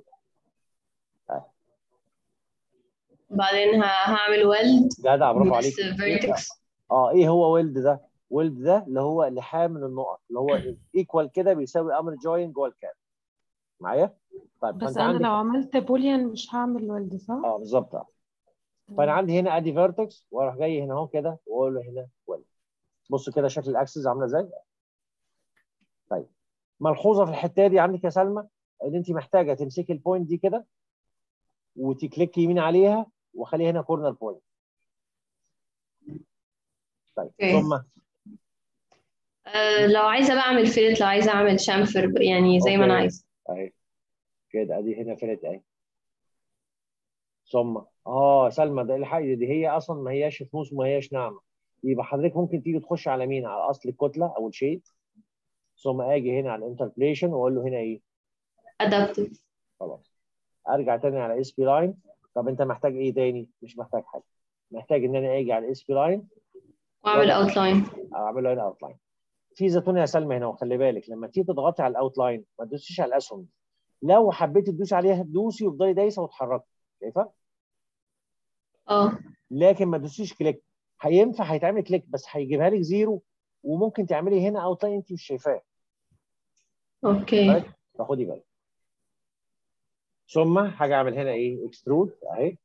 بعدين ه- هعمل ويلد جدع برافو عليك بس فيرتكس اه ايه هو ويلد ده؟ ويلد ده اللي هو لحام من النقط اللي هو ايكوال كده بيساوي امر جوين جوه الكاب معايا؟ طيب بس فانت انا عندك لو عملت بوليان مش هعمل ولد صح؟ اه بالظبط اه فانا عندي هنا ادي فيرتكس واروح جاي هنا اهو كده واقول له هنا ويلد بصوا كده شكل الاكسس عامله ازاي؟ طيب ملحوظه في الحته دي عندك يا سلمى ان انت محتاجه تمسكي البوينت دي كده وتكليك يمين عليها وخليها هنا كورنر بوينت طيب أوكي. ثم آه لو عايزة بقى اعمل فيلت لو عايزة اعمل شامفر يعني زي ما انا أوكي. عايزة اهي كده ادي هنا فلت اهي ثم اه سلمى ده الحقيقه دي هي اصلا ما هياش فلوس وما هياش ناعمه يبقى حضرتك ممكن تيجي تخش على مين على اصل الكتله او الشيء ثم اجي هنا على الانتربليشن واقول له هنا ايه adaptive خلاص ارجع تاني على اس بي لاين طب انت محتاج ايه تاني مش محتاج حاجه محتاج ان انا اجي على الاس بي لاين واعمل outline اعمل له هنا اوت لاين في زيتونه يا سلمى هنا وخلي بالك لما تيجي تضغطي على الاوت لاين ما تدوسيش على الاسهم دي. لو حبيتي تدوسي عليها تدوسي وتفضلي دايسه وتحركي شايفه اه لكن ما تدوسيش كليك هينفع هيتعمل كليك بس هيجيبها لك زيرو وممكن تعملي هنا اوت لاين انت مش شايفاه اوكي فخدي بالك ثم حاجه اعمل هنا ايه اكسترود اهي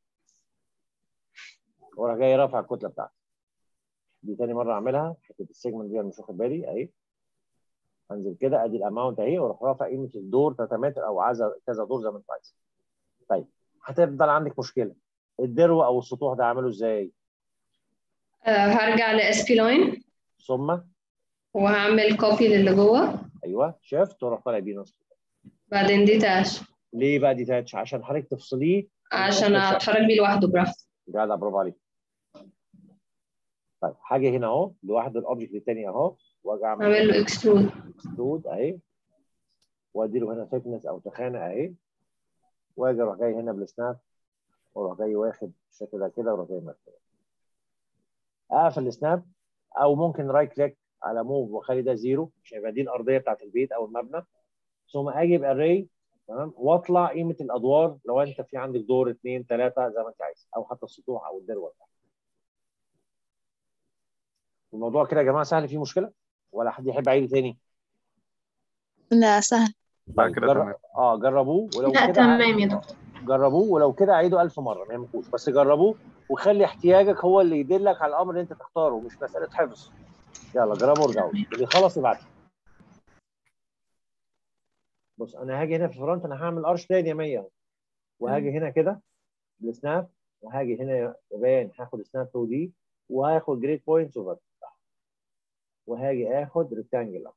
واروح جاي رافع الكتله بتاعتي دي تاني مره اعملها حته السيجمنت دي انا مش واخد بالي اهي انزل كده ادي الاماونت اهي واروح رافع قيمه الدور 3 متر او عايزه كذا دور زي ما انت عايز طيب هتفضل عندك مشكله الدرو او السطوح ده اعمله ازاي آه، هرجع ل SP line ثم وهعمل كوبي للي جوه ايوه شيفت واروح طالع بيه نص بعدين ديتاش ليه بقى دي تاتش عشان حضرتك تفصليه عشان اتحرك بيه لوحده براحتي جدع برافو عليك طيب حاجه هنا اهو لوحده الاوبجكت الثاني اهو واجي اعمل اعمل له اكسترود اكسترود اهي وادي له هنا ثيكنس او تخانه اهي واجي اروح جاي هنا بالسناب واروح جاي واخد الشكل ده كده واروح جاي مركبه اقفل السناب او ممكن رايت كليك على موف واخلي ده زيرو عشان يبقى دي الارضيه بتاعت البيت او المبنى ثم اجي باري تمام واطلع قيمه الادوار لو انت في عندك دور اثنين ثلاثه زي ما انت عايز او حتى السطوح او الدروه الموضوع كده يا جماعه سهل فيه مشكله ولا حد يحب عيد تاني لا سهل بعد كده جر- تمام اه جربوه ولو لا كده تمام يا دكتور جربوه ولو كده عيدوا ألف مره ما يهمكوش بس جربوه وخلي احتياجك هو اللي يدلك على الامر اللي انت تختاره مش مساله حفظ يلا جربوا وارجعوا اللي يخلص يبعت لي. بص انا هاجي هنا في الفرونت انا هعمل ارش تاني يا 100 وهاجي هنا كده بالسناب وهاجي هنا يبان هاخد سناب 2 دي وهاخد جريد بوينتس اوفر وهاجي اخد ريكتانجل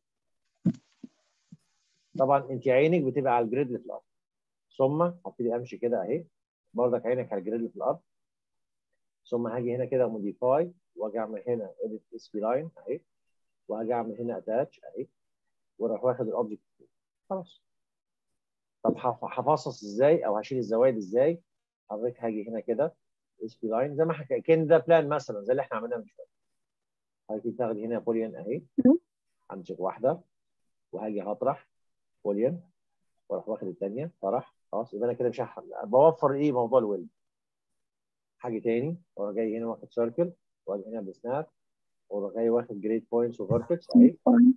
طبعا انت عينك بتبقى على الجريد اللي في الارض ثم هبتدي امشي كده اهي برضك عينك على الجريد اللي في الارض ثم هاجي هنا كده موديفاي واجي اعمل هنا اديت اس بي لاين اهي وهاجي اعمل هنا اتاتش اهي واروح واخد الاوبجكت خلاص طب هف- هفصص ازاي او هشيل الزوايد ازاي حضرتك هاجي هنا كده اس بي لاين زي ما حكى كان ده بلان مثلا زي اللي احنا عملناه من شويه هاجي تاخدي هنا بوليان اهي همسك واحده وهاجي هطرح بوليان واروح واخد الثانيه طرح خلاص يبقى انا كده مش هح- بوفر ايه موضوع الويل حاجه تاني واروح جاي هنا واخد سيركل واجي هنا بسناب واروح جاي واخد جريد بوينتس وفيرتكس اهي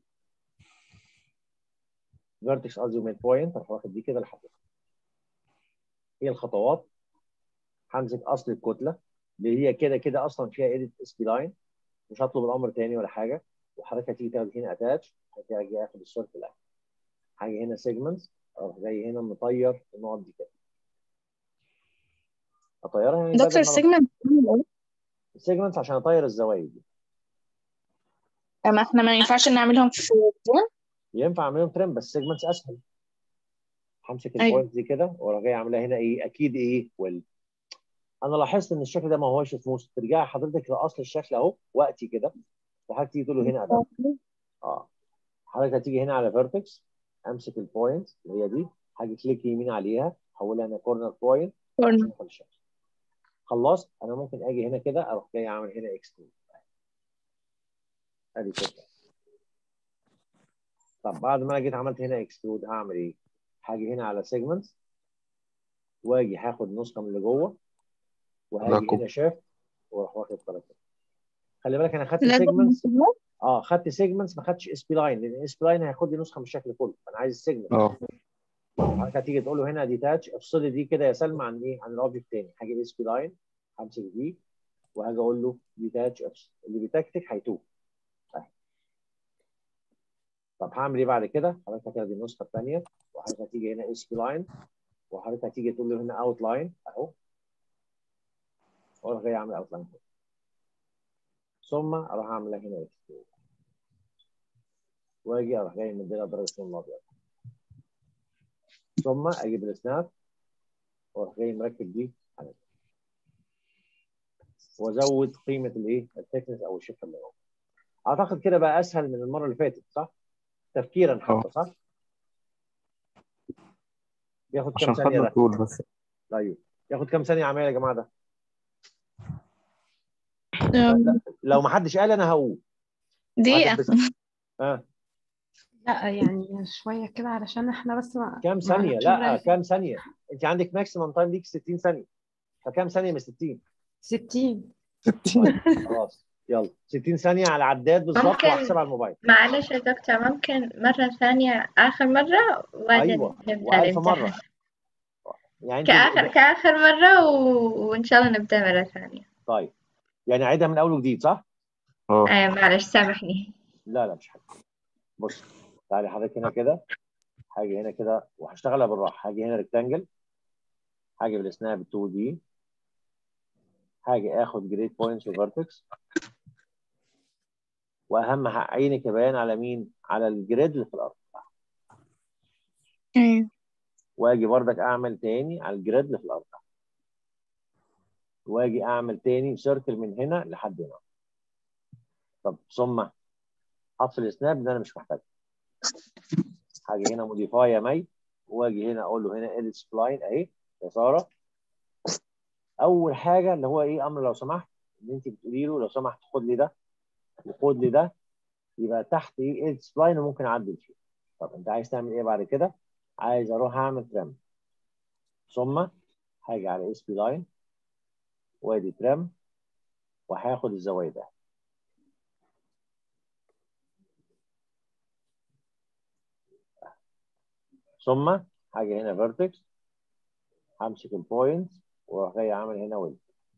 فيرتكس قصدي وميد بوينت اروح واخد دي كده لحد هي الخطوات همسك اصل الكتله اللي هي كده كده اصلا فيها ايديت اس بي لاين مش هطلب الامر تاني ولا حاجه وحضرتك هتيجي تاخد هنا اتاتش هتيجي اخد السيركل اهي هاجي هنا سيجمنتس اروح جاي هنا مطير النقط دي كده اطيرها يعني دكتور بدل ما أنا- السيجمنت السيجمنتس عشان اطير الزوايد دي ما احنا ما ينفعش نعملهم في ينفع اعملهم ترم بس سيجمنتس اسهل همسك أيوة. البوينت دي كده واروح جاي اعملها هنا ايه اكيد ايه ويل انا لاحظت ان الشكل ده ما هوش سموث ترجعي حضرتك لاصل الشكل اهو وقتي كده وحضرتك تيجي تقول له هنا أداة. اه حضرتك هتيجي هنا على فيرتكس امسك البوينت اللي هي دي هاجي كليك يمين عليها احولها هنا كورنر بوينت عشان ادخل الشكل خلصت انا ممكن اجي هنا كده اروح جاي اعمل هنا اكسترود ادي كده طب بعد ما انا جيت عملت هنا اكسترود هعمل ايه؟ هاجي هنا على سيجمنتس واجي هاخد نسخه من اللي جوه وهاجي لاكو. هنا شيفت واروح واخد ثلاثه خلي بالك انا خدت لازم سيجمنتس اه خدت سيجمنتس ما خدتش اس بي لاين لان اس بي لاين هياخد لي نسخه من الشكل كله انا عايز السيجمنت اه حضرتك هتيجي تقول له هنا ديتاتش افصلي دي كده يا سلمى عن ايه؟ عن الاوبجكت تاني هاجي اس بي لاين همسك دي وهاجي اقول له ديتاتش افصل اللي بيتكتك هيتوه أهي. طب هعمل ايه بعد كده؟ حضرتك هتاخد النسخه الثانيه وحضرتك هتيجي هنا اس بي لاين وحضرتك هتيجي تقول له هنا اوت لاين اهو واروح جاي اعمل اوت لاين ثم اروح اعمل هنا اكسترود واجي اروح جاي مديلها درجه اللون الابيض ثم اجيب السناب واروح جاي مركب دي على دي. وازود قيمه الايه الثيكنس او الشفه اللي هو اعتقد كده بقى اسهل من المره اللي فاتت صح تفكيرا حتى صح ياخد كام عشان ثانيه خدنا ده طول بس طيب ياخد كام ثانيه عمال يا جماعه ده أم، لو ما حدش قال انا هقول دقيقة واحد بس اه لا يعني شوية كده علشان احنا بس ما كام ما ثانيه عرفش لا نركز. كام ثانيه انت عندك ماكسيمم تايم ليك 60 ثانيه فكام ثانيه من 60 ستين طيب خلاص يلا 60 ثانيه على العداد بالظبط ممكن- واحسبها على الموبايل معلش يا دكتور ممكن مرة ثانية آخر مرة وبعدين ايوه نبدأ والف الامتحان مره يعني انت كآخر كآخر مرة و... وإن شاء الله نبدأ مرة ثانية طيب يعني عيدها من اول وجديد صح؟ اه آه معلش سامحني لا لا مش حاجه بص تعالي حضرتك هنا كده هاجي هنا كده وهشتغلها بالراحه هاجي هنا ريكتانجل هاجي بالسناب 2 دي هاجي اخد جريد بوينتس وفيرتكس واهم حق عينك يبان على مين؟ على الجريد اللي في الارض أيوة. واجي بردك اعمل تاني على الجريد اللي في الارض واجي اعمل تاني سيركل من هنا لحد هنا طب ثم اطفي السناب ده انا مش محتاجه هاجي هنا موديفاي يا مي واجي هنا اقول له هنا اديت سبلاين اهي يا ساره اول حاجه اللي هو ايه امر لو سمحت ان انت بتقولي له لو سمحت خد لي ده وخد لي ده يبقى تحت ايه اديت سبلاين وممكن اعدل فيه طب انت عايز تعمل ايه بعد كده عايز اروح اعمل ترم ثم هاجي على اس بي لاين وادي ترم وهاخد الزوايا ده ثم هاجي هنا فيرتكس همسك البوينت واروح جاي عامل هنا ويل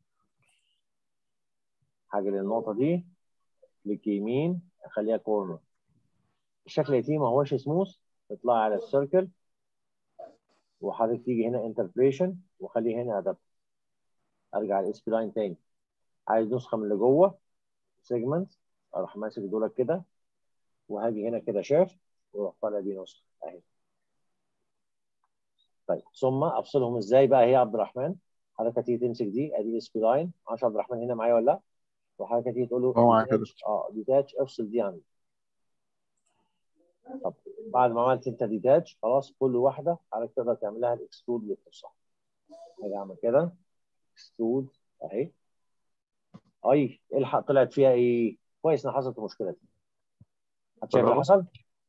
هاجي للنقطه دي كليك يمين اخليها كورنر الشكل يتيم ما هوش سموث اطلع على السيركل وحضرتك تيجي هنا انتربريشن وخليه هنا ادابت ارجع الاس بي لاين تاني عايز نسخه من اللي جوه سيجمنت اروح ماسك دولك كده وهاجي هنا كده شاف واروح طالع بيه نسخه اهي طيب ثم افصلهم ازاي بقى هي يا عبد الرحمن حضرتك هتيجي تمسك دي ادي اس بي لاين 10 عبد الرحمن هنا معايا ولا لا وحضرتك هتيجي تقول له اه معاك يا ديتاتش اه ديتاتش افصل دي عندي طب بعد ما عملت انت ديتاتش خلاص كل واحده حضرتك تقدر تعمل لها الاكسترود اللي بتفصل هاجي اعمل كده اكسترود اهي اي الحق طلعت فيها ايه كويس ان حصلت المشكله دي هتشايف اللي برافو. حصل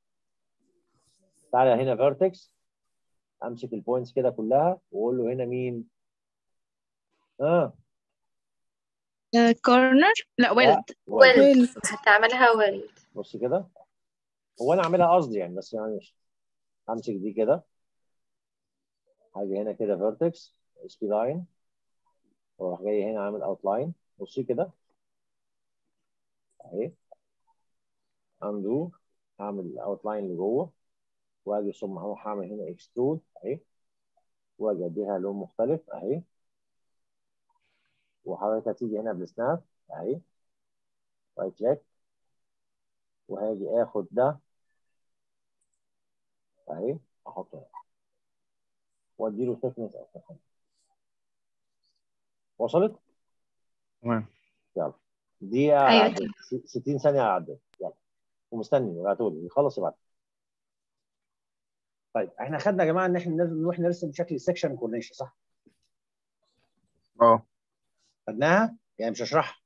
تعالى هنا فيرتكس امسك البوينتس كده كلها واقول له هنا مين اه كورنر لا ويلد ويل. ويلد هتعملها ويلد بص كده هو انا عاملها قصدي يعني بس يعني مش همسك دي كده هاجي هنا كده فيرتكس اس بي لاين واروح جاي هنا عامل اوت لاين بصي كده اهي اندو هعمل الاوت لاين اللي جوه واجي ثم هروح اعمل هنا اكسترود اهي واجي اديها لون مختلف اهي وحضرتك هتيجي هنا بالسناب اهي رايت كليك وهاجي اخد ده اهي احطه هنا واديله ثيكنس او ثيكنس وصلت؟ تمام يلا دقيقة أيوة. عدت 60 ثانية عدت يلا ومستني ابعتوا لي يخلص يبعت طيب احنا خدنا يا جماعة ان احنا لازم نروح نرسم شكل سكشن كورنيشن صح؟ اه خدناها؟ يعني مش هشرحها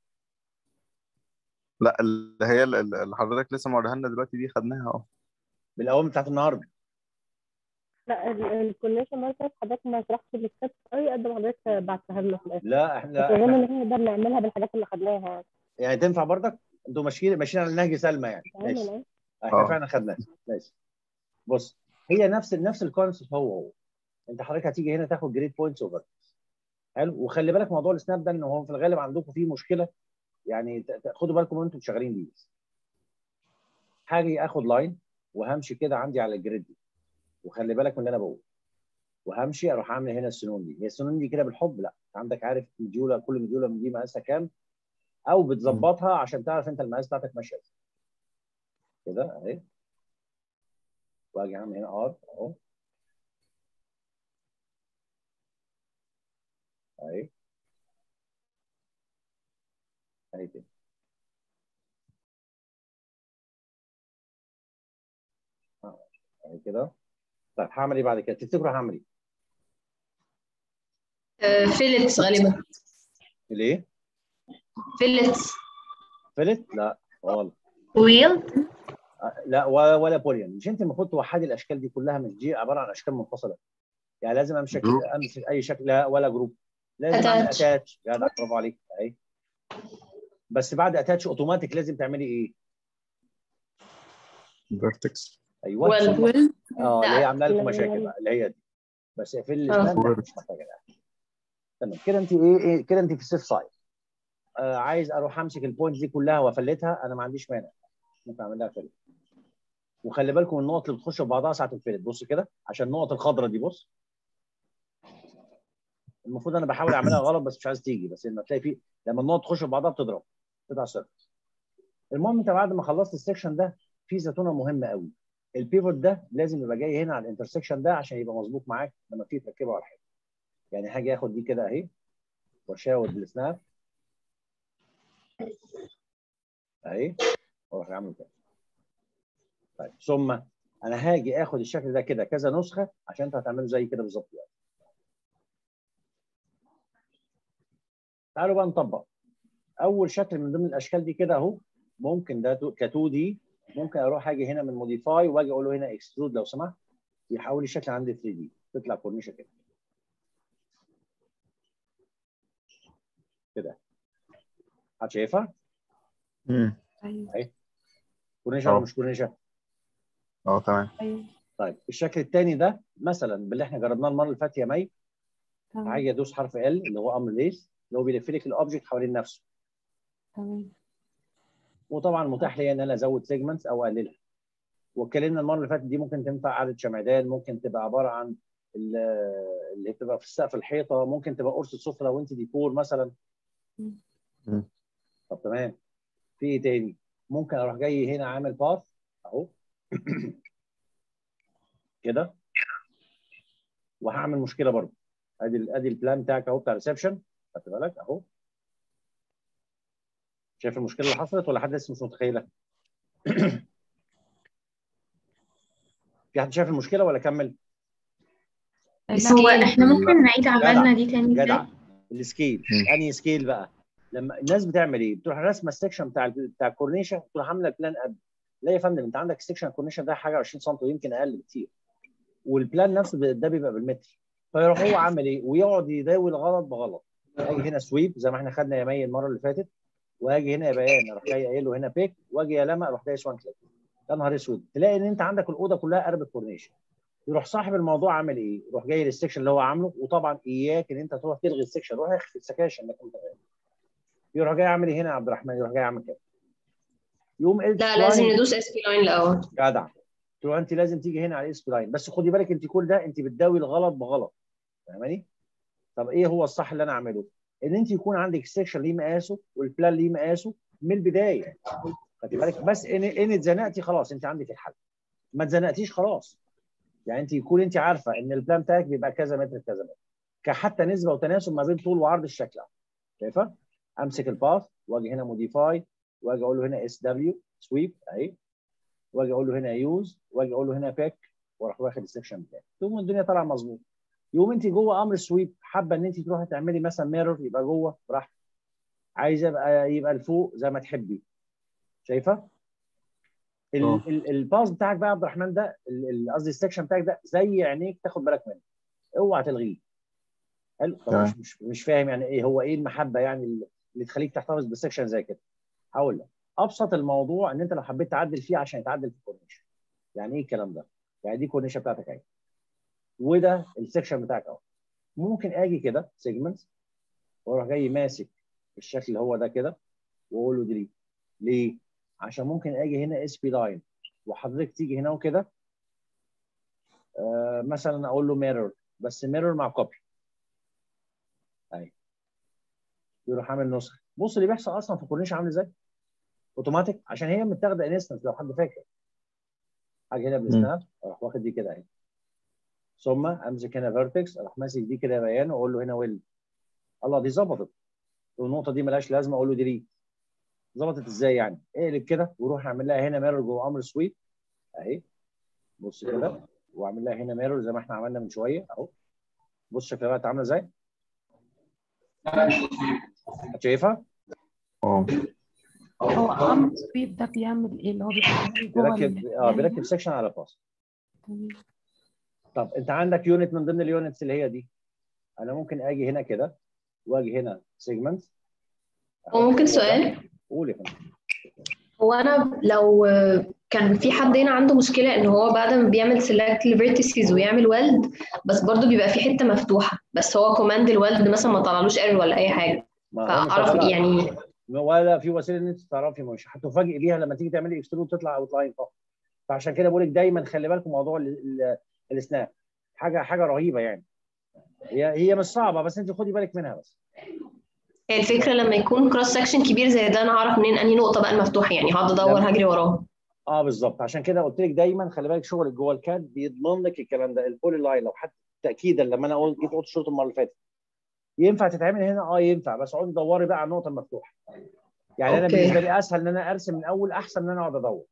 لا اللي هي اللي حضرتك لسه موريها لنا دلوقتي دي خدناها اه بالاوامر بتاعت النهارده لا الكورنيشن ماركت حضرتك ما شرحتش الستبس قوي قد ما حضرتك بعتها لنا في الاخر لا بس احنا اظن احنا ان احنا نقدر نعملها بالحاجات اللي خدناها يعني يعني تنفع برضك؟ انتوا ماشيين ماشيين على نهج سلمى يعني ماشي تعمل ايه احنا اه. فعلا خدناها ماشي بص هي نفس نفس الكونسيبت هو هو انت حضرتك هتيجي هنا تاخد جريد بوينتس اوفر حلو وخلي بالك موضوع السناب ده ان هو في الغالب عندكم فيه مشكله يعني ت- ت- خدوا بالكم وانتم شغالين بيه هاجي اخد لاين وهمشي كده عندي على الجريد دي وخلي بالك من اللي انا بقوله وهمشي اروح اعمل هنا السنون دي هي السنون دي كده بالحب لا عندك عارف مديوله كل مديوله من دي مقاسها كام او بتظبطها عشان تعرف انت المقاس بتاعتك ماشيه ازاي كده اهي واجي اعمل هنا ار اهو اهي كده طيب هعمل ايه بعد كده تفتكروا هعمل ايه فيلتس غالبا ليه فيلتس فلت لا غلط ويل لا ولا ولا بوليان مش انت المفروض توحدي الاشكال دي كلها مش دي عباره عن اشكال منفصله يعني لازم امسك جروب. امسك اي شكل لا ولا جروب لازم اعمل Attach. اتاتش جدع برافو عليك اهي بس بعد اتاتش اوتوماتيك لازم تعملي ايه؟ فيرتكس ايوه Well. ثم- اه اللي هي لا. عامله لكم لا، مشاكل لا. بقى اللي هي دي بس في آه. الاسنان لا، مش محتاجه ده تمام كده انت ايه ايه كده انت في السيف سايد آه عايز اروح امسك البوينت دي كلها وافلتها انا ما عنديش مانع ممكن اعمل لها فلت وخلي بالكم النقط اللي بتخش في بعضها ساعه الفلت بص كده عشان النقط الخضراء دي بص المفروض انا بحاول اعملها غلط بس مش عايز تيجي بس لما تلاقي في لما النقط تخش في بعضها بتضرب تقطع سيرفس المهم انت بعد ما خلصت السكشن ده في زيتونه مهمه قوي البيفوت ده لازم يبقى جاي هنا على الانترسكشن ده عشان يبقى مظبوط معاك لما تيجي تركبه على الحيط يعني هاجي اخد دي كده اهي واشاور بالسناب اهي واروح عامل كده طيب ثم انا هاجي اخد الشكل ده كده كذا نسخه عشان انت هتعمله زي كده بالظبط يعني. تعالوا بقى نطبق اول شكل من ضمن الاشكال دي كده اهو ممكن ده ك 2 دي ممكن اروح اجي هنا من موديفاي واجي اقول له هنا اكسترود لو سمحت يحول لي الشكل عندي 3 دي تطلع كورنيشه كده كده حد شايفها؟ امم ايوه كورنيشه ولا اه. مش كورنيشه؟ اه تمام ايوه طيب الشكل الثاني ده مثلا باللي احنا جربناه المره اللي فاتت يا مي تمام هاجي ادوس حرف ال اللي هو امر ليس اللي هو بيلف لك الاوبجكت حوالين نفسه تمام وطبعا متاح لي ان انا ازود سيجمنتس او اقللها واتكلمنا المره اللي فاتت دي ممكن تنفع عدد شمعدان ممكن تبقى عباره عن ال- اللي بتبقى في السقف الحيطه ممكن تبقى قرص سفره وانت ديكور مثلا مم. مم. طب تمام في ايه تاني ممكن اروح جاي هنا عامل باث اهو كده وهعمل مشكله برضه ادي ال- ادي البلان بتاعك اهو بتاع ريسبشن خدت بالك اهو شايف المشكله اللي حصلت ولا حد لسه مش متخيله؟ في حد شايف المشكله ولا كمل؟ لا هو احنا ممكن نعيد عملنا دي تاني جدع ازاي؟ السكيل مم. انهي سكيل بقى؟ لما الناس بتعمل ايه؟ بتروح راسمه السكشن بتاع ال- بتاع الكورنيشه تروح عامله البلان قبل لا يا فندم انت عندك السكشن الكورنيشه ده حاجه 20 سم ويمكن اقل بكتير والبلان نفسه ب- ده بيبقى بالمتر فيروح هو عامل ايه؟ ويقعد يداوي الغلط بغلط اجي هنا سويب زي ما احنا خدنا يا مي المره اللي فاتت واجي هنا يا بيان اروح جاي قايل له هنا بيك واجي يا لما اروح دايس وان كليك يا نهار اسود تلاقي ان انت عندك الاوضه كلها قرب الكورنيشه يروح صاحب الموضوع عامل ايه؟ يروح جاي للسكشن اللي هو عامله وطبعا اياك ان انت تروح تلغي السكشن روح اخفي السكاشن لكن يروح جاي عامل ايه هنا يا عبد الرحمن يروح جاي عامل كده يقوم لا لازم ندوس اس بي لاين الاول جدع تروح انت لازم تيجي هنا على الاس لاين بس خدي بالك انت كل ده انت بتداوي الغلط بغلط فاهماني؟ طب ايه هو الصح اللي انا اعمله؟ ان انت يكون عندك السكشن ليه مقاسه والبلان ليه مقاسه من البدايه خدي بالك بس ان ان اتزنقتي خلاص انت عندك الحل ما اتزنقتيش خلاص يعني انت يكون انت عارفه ان البلان بتاعك بيبقى كذا متر كذا متر كحتى نسبه وتناسب ما بين طول وعرض الشكل شايفه؟ امسك الباث واجي هنا موديفاي واجي اقول له هنا اس دبليو سويب اهي واجي اقول له هنا يوز واجي اقول له هنا باك واروح واخد السكشن بتاعي تقوم الدنيا طالعه مظبوط يقوم انت جوه امر سويب حابه ان انت تروحي تعملي مثلا ميرور يبقى جوه براحتك عايزه يبقى يبقى لفوق زي ما تحبي شايفه؟ ال- اه. ال- الباص بتاعك بقى يا عبد الرحمن ده ال- ال- قصدي السكشن بتاعك ده زي عينيك تاخد بالك منه اوعى تلغيه حلو طب تمام. مش مش مش فاهم يعني ايه هو ايه المحبه يعني اللي اللي تخليك تحتفظ بالسكشن زي كده هقول لك ابسط الموضوع ان انت لو حبيت تعدل فيه عشان يتعدل في الكورنيش يعني ايه الكلام ده يعني دي الكورنيشه بتاعتك اهي وده السكشن بتاعك اهو ممكن اجي كده سيجمنت واروح جاي ماسك الشكل اللي هو ده كده واقول له ديليت ليه؟ عشان ممكن اجي هنا اس بي لاين وحضرتك تيجي هنا وكده آه مثلا اقول له ميرور بس ميرور مع كوبي اهي يروح عامل نسخه بص اللي بيحصل اصلا في الكورنيش عامل ازاي؟ اوتوماتيك عشان هي متاخده انستنت لو حد فاكر حاجه هنا بالسناب اروح واخد دي كده اهي ثم امسك هنا فيرتكس اروح ماسك دي كده بيان واقول له هنا ويل الله دي ظبطت والنقطه دي ملهاش لازمه اقول له ديليت ظبطت ازاي يعني؟ اقلب كده وروح اعمل لها هنا ميرور جوه امر سويت اهي بص كده واعمل لها هنا ميرور زي ما احنا عملنا من شويه اهو بص شكلها بقت عامله ازاي شايفها اه هو عم سبيد ده بيعمل ايه اللي هو بيحطه جوه بيركب ال- اه بيركب سكشن على باص طب انت عندك يونت من ضمن اليونتس اللي هي دي انا ممكن اجي هنا كده واجي هنا سيجمنت وممكن سؤال قول يا فندم هو انا لو كان في حد هنا عنده مشكله ان هو بعد ما بيعمل سيلكت لفيرتيسز ويعمل ويلد بس برضو بيبقى في حته مفتوحه بس هو كوماند الويلد مثلا ما طلعلوش ايرور ولا اي حاجه ما هو مش فاعرف هيطلع. يعني ولا في وسيله ان انت تعرفي مش هتفاجئ بيها لما تيجي تعملي اكسترود تطلع اوت لاين فقط فعشان كده بقول لك دايما خلي بالكم موضوع ال- ال- السناب حاجه حاجه رهيبه يعني هي هي مش صعبه بس انت خدي بالك منها بس هي الفكره لما يكون كروس سكشن كبير زي ده انا اعرف منين انهي نقطه بقى المفتوحه يعني هقعد ادور لا. هجري وراه اه بالظبط عشان كده قلت لك دايما خلي بالك شغلك جوه الكاد بيضمن لك الكلام ده البولي لاين لو حتى تاكيدا لما انا قلت جيت قلت الشروط المره اللي فاتت ينفع تتعمل هنا اه ينفع بس اقعدي دوري بقى على النقطه المفتوحه يعني انا أوكي. بالنسبه لي اسهل ان انا ارسم من اول احسن من ان انا اقعد ادور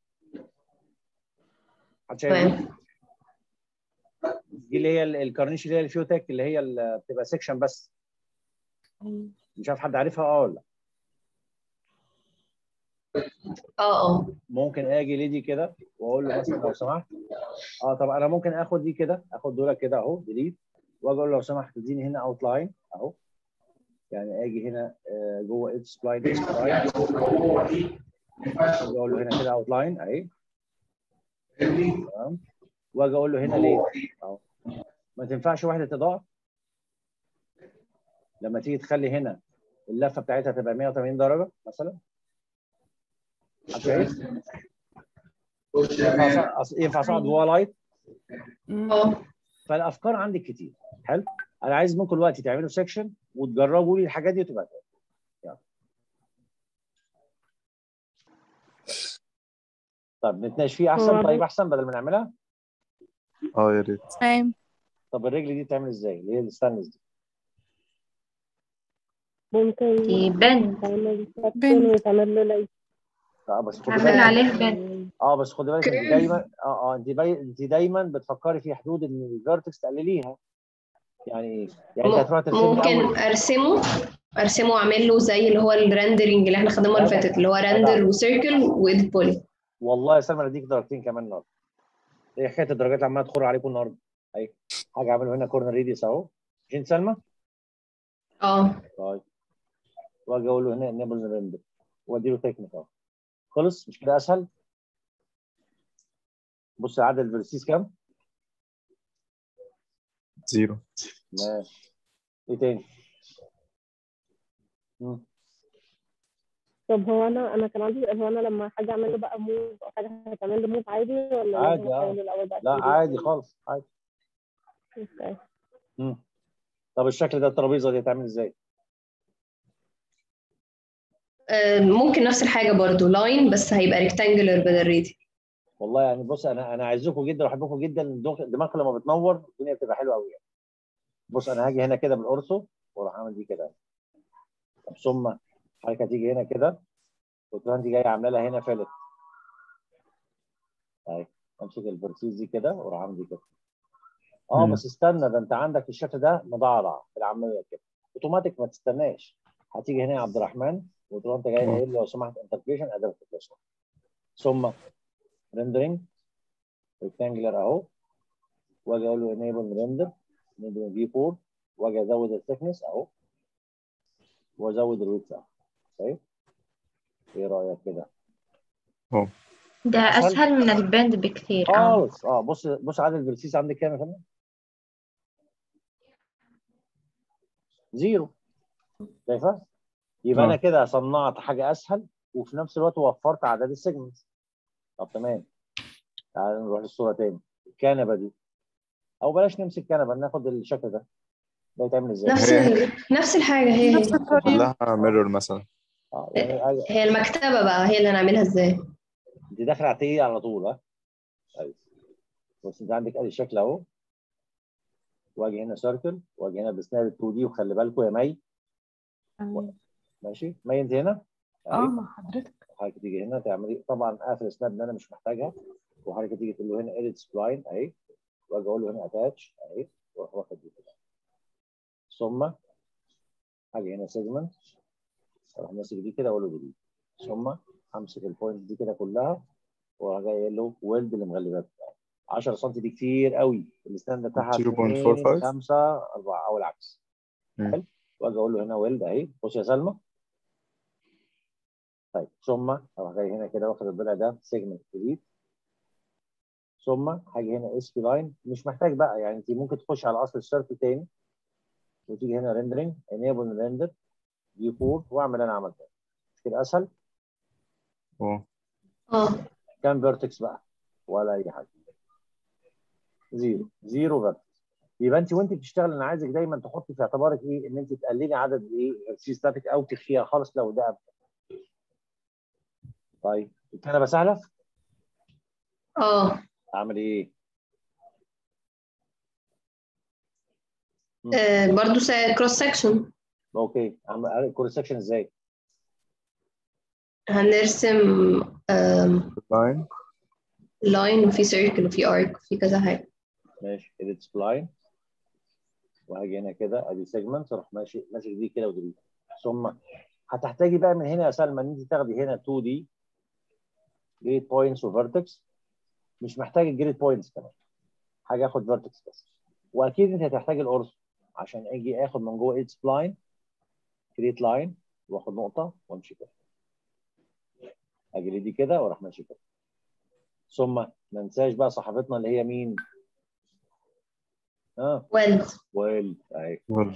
عشان تمام دي اللي هي ال- الكارنيش اللي هي الفيوتك اللي هي ال- بتبقى سيكشن بس مش عارف حد عارفها اه ولا لا. اه اه ممكن اجي لدي كده واقول له مثلا لو سمحت اه طب انا ممكن اخد دي كده اخد دول كده اهو ديليت واجي اقول له لو سمحت اديني هنا اوت لاين اهو يعني اجي هنا آه، جوه اتس سبلاين اتس سبلاين اقول له هنا كده اوت لاين اهي تمام واجي اقول له هنا ليه اهو ما تنفعش وحده اضاءه لما تيجي تخلي هنا اللفه بتاعتها تبقى 180 درجه مثلا حد شايف؟ ينفع ص- ينفع صعد جوه لايت اه فالافكار عندك كتير حلو انا عايز منكم دلوقتي تعملوا سيكشن وتجربوا لي الحاجات دي وتبقى تمام. يلا طب نتناقش فيه احسن هو طيب احسن بدل ما نعملها اه يا ريت تمام طب الرجل دي تعمل ازاي اللي هي الستانلس دي ممكن دي بند تعمل بند. سكشن وتعمل له لايك اه بس خدي عمل بالك عليه بند اه بس خدي بالك انت دايما اه اه انت باي... انت دايما بتفكري في حدود ان الفيرتكس تقلليها يعني ايه؟ يعني انت هتروح ترسمي ممكن اول ارسمه ارسمه واعمل له زي اللي هو الريندرنج اللي احنا خدناه المره اللي فاتت اللي هو ريندر وسيركل وايديت بولي والله يا سلمى اديك درجتين كمان النهارده ايه حكايه الدرجات اللي عماله تخر عليكم النهارده اهي حاجه اعمله هنا كورنر ريديوس اهو جين سلمى اه طيب واجي اقول له هنا انيبل ريندر وادي له تكنيك اهو خلص مش كده اسهل بص عدد الفيرسيس كام زيرو ماشي ايه تاني مم. طب هو انا انا كان عندي هو انا لما حاجه اعمل له بقى موف او حاجه هتعمل له موف عادي ولا عادي، لازم آه. أعمل له الأول بقى لا كده؟ عادي خالص عادي أوكي. مم. طب الشكل ده الترابيزه دي هتعمل ازاي آه، ممكن نفس الحاجه برضو لاين بس هيبقى ريكتانجلر بدل ريدي والله يعني بص انا انا عايزكم جدا وبحبكم جدا الدماغ- دماغكم لما بتنور الدنيا بتبقى حلوه قوي يعني بص انا هاجي هنا كده بالقرصه واروح اعمل دي كده طب ثم حضرتك هتيجي هنا كده وتروح انت جايه عامله لها هنا فلت اهي امسك البرسيس دي كده واروح عامل دي كده اه مم. بس استنى ده انت عندك الشكل ده مضعضع في العاميه كده اوتوماتيك ما تستناش هتيجي هنا يا عبد الرحمن وتروح انت جاي آه. قايل له لو سمحت انتربريشن ادابت ثم ريندرنج ريكتانجلر اهو واجي اقول له انيبل ريندر انيبل في 4 واجي ازود الثيكنس اهو وازود الويدث اهو طيب ايه رايك كده؟ ده أسهل؟ أسهل من البند بكثير اه خالص اه بص بص عدد الفيرسيس عندك كام يا فندم؟ زيرو شايفه؟ يبقى آه. انا كده صنعت حاجه اسهل وفي نفس الوقت وفرت عدد السيجمنتس طب تمام تعال نروح للصوره تاني الكنبه دي او بلاش نمسك كنبه ناخد الشكل ده ده يتعمل ازاي؟ نفس ال... نفس الحاجه هي نفس هي الطريقة كلها ميرور مثلا اه يعني عايز- هي المكتبه بقى هي اللي هنعملها ازاي انت داخل على تي على طول ها طيب بص انت عندك ادي الشكل اهو واجي هنا سيركل واجي هنا بسناب 2 دي وخلي بالكم يا مي تمام. ماشي مي انت هنا اه أهي. مع حضرتك حضرتك تيجي هنا تعملي طبعا قافل سناب ده انا مش محتاجها وحضرتك تيجي تقول له هنا اديت سبلاين اهي واجي اقول له هنا اتاتش اهي واروح واخد دي كده ثم اجي هنا سيجمنت اروح ماسك دي كده اقول له دي ثم امسك البوينت دي كده كلها واروح جاي قايل له ويلد اللي مغلبات 10 سم دي كتير قوي الستاند بتاعها 0.45 2 5 4 او العكس مم. حلو واجي اقول له هنا ويلد اهي بص يا سلمى طيب ثم اروح جاي هنا كده واخد الضلع ده سيجمنت جديد ثم هاجي هنا اس بي لاين مش محتاج بقى يعني انت ممكن تخش على اصل السيركل تاني وتيجي هنا ريندرنج انيبل ريندر فيو 4 واعمل انا عملت مش كده اسهل اه اه كام فيرتكس بقى ولا اي حاجه زيرو زيرو فيرتكس يبقى انت وانت بتشتغل انا عايزك دايما تحطي في اعتبارك ايه ان انت تقللي عدد ايه السي ستاتيك او تخفيها خالص لو ده أبدا. طيب الكنبه سهله اه اعمل ايه؟ آه، برضو كروس سكشن اوكي اعمل الكورس سكشن ازاي؟ هنرسم لاين لاين وفي سيركل وفي ارك وفي كذا حاجه ماشي اديت سبلاين وهاجي هنا كده ادي سيجمنت اروح ماشي ماسك دي كده ودي ثم هتحتاجي بقى من هنا يا سلمى ان انت تاخدي هنا 2 دي جريد بوينتس وفيرتكس مش محتاج الجريد بوينتس كمان حاجه اخد فيرتكس بس واكيد انت هتحتاج القرص عشان اجي اخد من جوه اديت سبلاين كريت لاين واخد نقطه وامشي كده اجي لي دي كده واروح ماشي كده ثم ما ننساش بقى صاحبتنا اللي هي مين؟ اه ويلد ويل اهي ولد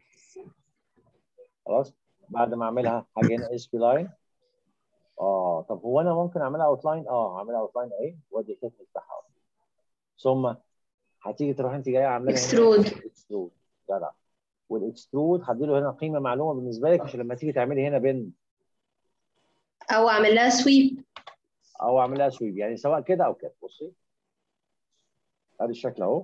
خلاص بعد ما اعملها هاجي هنا اس بي لاين اه طب هو انا ممكن اعملها اوت لاين اه اعملها اوت لاين اهي وادي الختم بتاعها ثم هتيجي تروح انت جايه عامله لها هنا Extrude. اكسترود جدع والاكسترود هديله هنا قيمه معلومه بالنسبه لك عشان لما تيجي تعملي هنا بن او اعمل لها سويب او اعملها سويب يعني سواء كده او كده بصي ادي الشكل اهو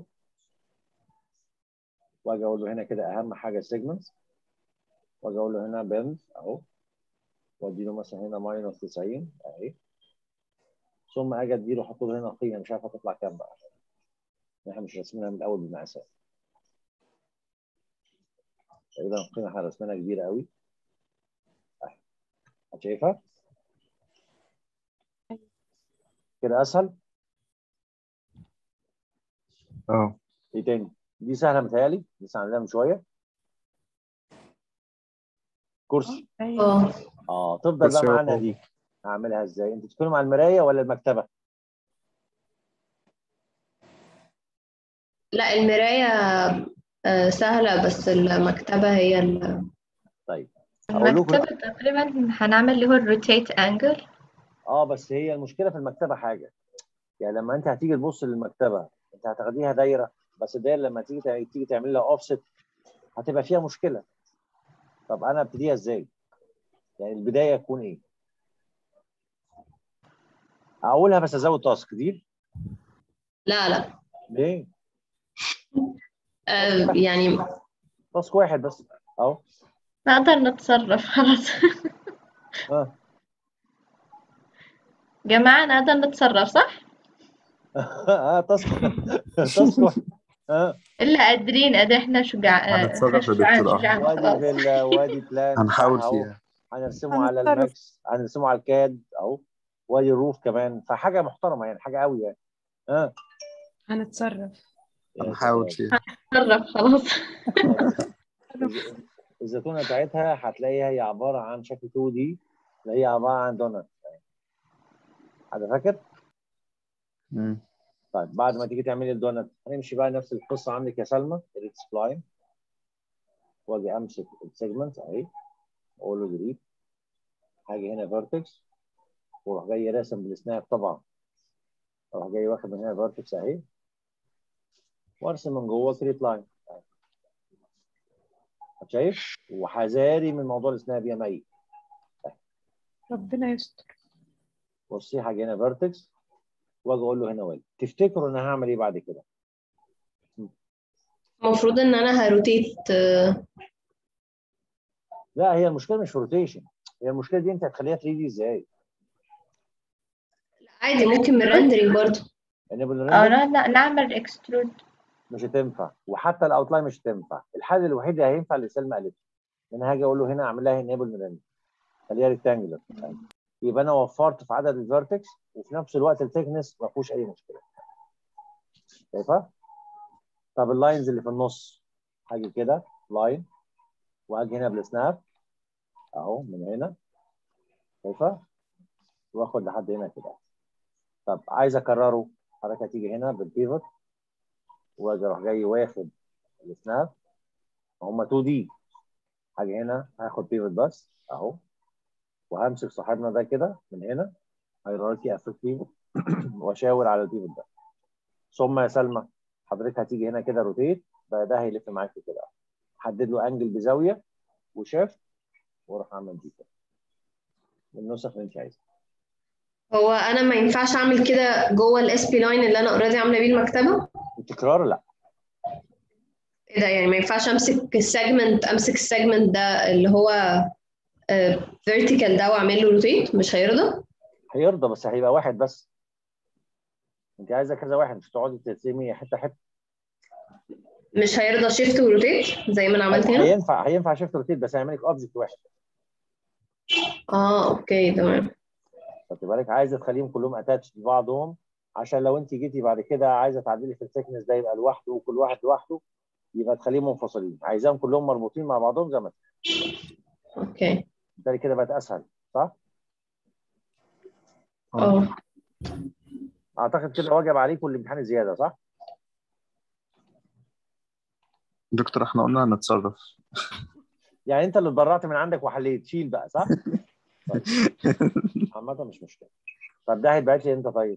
واجي اقول له هنا كده اهم حاجه سيجمنت واجي اقول له هنا بند اهو وادي له مثلا هنا ماينس 90 اهي ثم اجي ادي له احط له هنا قيمه مش عارف هتطلع كام بقى احنا مش راسمينها من الاول بالمقاسات تقريبا القيمه احنا راسمينها كبيره قوي اهي شايفها كده اسهل اه ايه تاني دي سهله متهيألي لسه عاملينها من شويه كرسي اه اه تفضل بقى كرسي معانا أهو. دي هعملها ازاي انت بتتكلموا على المرايه ولا المكتبه لا المرايه آه، سهله بس المكتبه هي ال... طيب اقول لكم المكتبة تقريبا هنعمل اللي هو الروتيت انجل اه بس هي المشكله في المكتبه حاجه يعني لما انت هتيجي تبص للمكتبه انت هتاخديها دايره بس الدايره لما تيجي تع- تيجي تعمل لها اوفست هتبقى فيها مشكله طب انا ابتديها ازاي؟ يعني البدايه تكون ايه؟ اقولها بس ازود تاسك دي لا لا ليه؟ آه، يعني تاسك واحد بس اهو نقدر نتصرف خلاص اه جماعة نقدر نتصرف صح؟ اه تاسك تاسك واحد اه إلا قادرين قد إحنا شجاع هنتصرف إحنا يا شجعان دكتور شجعان وادي خلاص فيلا وادي بلان هنحاول أهو. فيها هنرسمه على هنتصرف. الماكس هنرسمه على الكاد اهو وادي الروف كمان فحاجه محترمه يعني حاجه قوي يعني اه هنتصرف يا هنحاول سلام. فيها نتصرف خلاص الز- الزيتونه بتاعتها هتلاقيها هي عباره عن شكل 2 دي اللي هي عباره عن دونت حد فاكر؟ مم. طيب بعد ما تيجي تعملي الدونت هنمشي بقى نفس القصه عندك يا سلمى ريت سبلاين واجي امسك السيجمنت اهي اقول له ديليت هاجي هنا فيرتكس واروح جاي راسم بالسناب طبعا اروح جاي واخد من هنا فيرتكس اهي وارسم من جوه كريت لاين شايف وحذاري من موضوع السناب يا مي ربنا يستر بصي هاجي هنا فيرتكس واجي اقول له هنا ويل تفتكروا ان انا هعمل ايه بعد كده؟ المفروض ان انا هروتيت آه، لا هي المشكله مش في روتيشن هي المشكله دي انت هتخليها 3 دي ازاي؟ عادي ممكن من الريندرينج برضو انيبل اه ريندر لا لا نعمل اكسترود مش هتنفع وحتى الاوتلاين مش هتنفع الحل الوحيد اللي هينفع اللي سلمى قالته ان انا هاجي اقول له هنا اعمل لها انيبل ريندر خليها ريكتانجلر يبقى انا وفرت في عدد الفيرتكس وفي نفس الوقت الثيكنس ما فيهوش اي مشكله شايفه؟ طب اللاينز اللي في النص هاجي كده لاين وهاجي هنا بالسناب اهو من هنا شايفه؟ واخد لحد هنا كده طب عايز اكرره حضرتك هتيجي هنا بالبيفوت واجي اروح جاي واخد السناب هم 2 دي هاجي هنا هاخد بيفوت بس اهو وهمسك صاحبنا ده كده من هنا هيراركي افكت بيفوت واشاور على البيفوت ده ثم يا سلمى حضرتك هتيجي هنا كده روتيت بقى ده هيلف معاك كده حدد له انجل بزاويه وشيفت واروح اعمل دي كده النسخ اللي انت عايزها هو انا ما ينفعش اعمل كده جوه الاس بي لاين اللي انا اوريدي عامله بيه المكتبه التكرار لا ايه ده يعني ما ينفعش امسك السيجمنت امسك السيجمنت ده اللي هو فيرتيكال ده واعمل له روتيت مش هيرضى هيرضى بس هيبقى واحد بس انت عايزه كذا واحد مش تقعدي ترسمي حته حته مش هيرضى شيفت وروتيت زي ما انا عملت هنا هينفع هينفع شيفت روتيت بس هيعمل لك اوبجكت واحد اه اوكي تمام خدت بالك عايزه تخليهم كلهم اتاتش ببعضهم عشان لو انت جيتي بعد كده عايزه تعدلي في الثيكنس ده يبقى لوحده وكل واحد لوحده يبقى تخليهم منفصلين عايزاهم كلهم مربوطين مع بعضهم زي ما اوكي بالتالي كده بقت اسهل صح؟ اه اعتقد كده وجب عليكم الامتحان الزياده صح؟ دكتور احنا قلنا هنتصرف يعني انت اللي اتبرعت من عندك وحليت شيل بقى صح؟ طيب. عامة مش مشكلة طب ده هيتبعت لي امتى طيب؟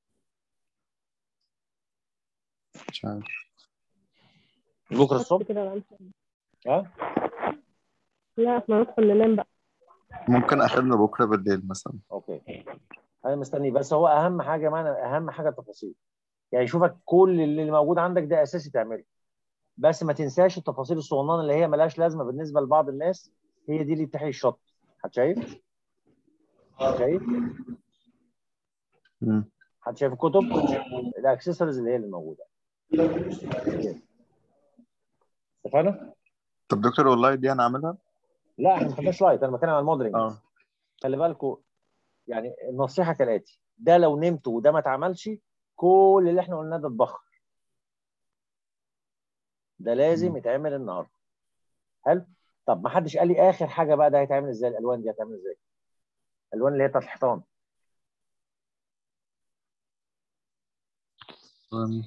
مش عارف بكره الصبح؟ كده بقى. ها؟ لا احنا ندخل ننام بقى ممكن اخرنا بكره بالليل مثلا اوكي انا مستني بس هو اهم حاجه معنا اهم حاجه التفاصيل يعني شوفك كل اللي موجود عندك ده اساسي تعمله بس ما تنساش التفاصيل الصغننه اللي هي ملهاش لازمه بالنسبه لبعض الناس هي دي اللي بتحيي الشط حد شايف؟ حد شايف؟ مم. حد شايف الكتب؟ الاكسسوارز اللي هي اللي موجوده اتفقنا؟ طب دكتور والله دي انا اعملها لا احنا ما خدناش لايت انا بتكلم عن الموديلنج اه خلي بالكم يعني النصيحه كالاتي ده لو نمت وده ما اتعملش كل اللي احنا قلناه ده اتبخر ده لازم مم. يتعمل النهارده حلو طب ما حدش قال لي اخر حاجه بقى ده هيتعمل ازاي الالوان دي هتعمل ازاي الالوان اللي هي بتاعت الحيطان أم،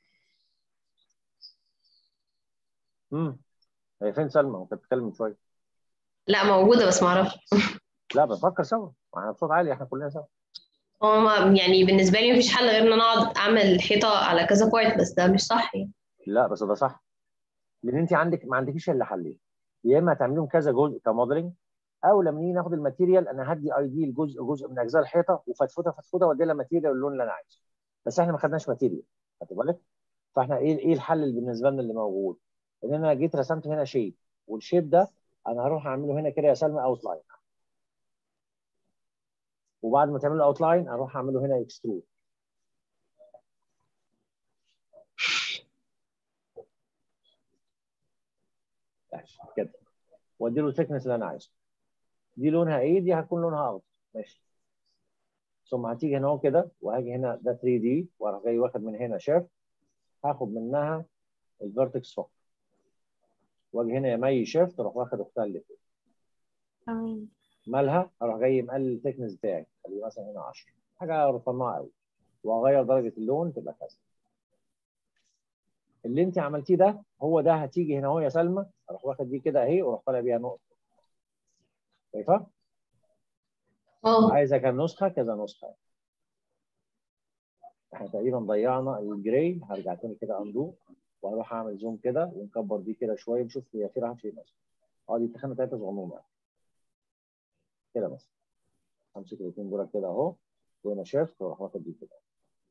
امم هي فين سلمى كانت بتتكلم من شويه لا موجوده بس ما اعرفش لا بنفكر سوا احنا بصوت عالي احنا كلنا سوا هو ما- يعني بالنسبه لي مفيش حل غير ان انا اقعد اعمل حيطه على كذا بارت بس ده مش صح يعني لا بس ده صح لان انت عندك ما عندكيش الا حلين يا اما هتعمليهم كذا جزء كموديلنج او لما نيجي ناخد الماتيريال انا هدي اي دي لجزء جزء من اجزاء الحيطه وفتفوته فتفوته وادي لها ماتيريال اللون اللي انا عايزه بس احنا ما خدناش ماتيريال خدت بالك فاحنا ايه ايه الحل اللي بالنسبه لنا اللي موجود ان انا جيت رسمت هنا شيب والشيب ده انا هروح اعمله هنا كده يا سلمى اوت لاين وبعد ما تعمل اوت لاين اروح اعمله هنا اكسترود كده وادي له الثيكنس اللي انا عايزه دي لونها ايه دي هتكون لونها اخضر ماشي ثم هتيجي هنا اهو كده وهاجي هنا ده 3 دي واروح جاي واخد من هنا شيفت هاخد منها الفيرتكس فوق واجي هنا يمي شيفت اروح واخد اختها اللي فوق تمام مالها اروح جاي مقلل الثيكنس بتاعي خليه مثلا هنا 10 حاجه رفيعه قوي واغير درجه اللون تبقى كذا اللي انت عملتيه ده هو ده هتيجي هنا اهو يا سلمى اروح واخد دي كده اهي واروح طالع بيها نقطه شايفه؟ اه عايزه كام نسخه كذا نسخه احنا تقريبا ضيعنا الجراي هرجع تاني كده اندو واروح اعمل زوم كده ونكبر دي كده شويه نشوف هي في راحت فين مثلا اه دي التخانه بتاعتها صغنونه كده مثلا امسك الاثنين دول كده اهو وهنا شيفت واروح واخد دي كده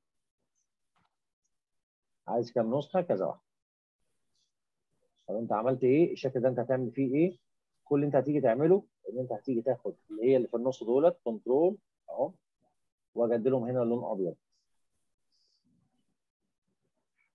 عايز كام نسخه كذا واحده طب انت عملت ايه الشكل ده انت هتعمل فيه ايه كل اللي انت هتيجي تعمله ان انت هتيجي تاخد اللي هي اللي في النص دولت كنترول اهو واجدلهم هنا لون ابيض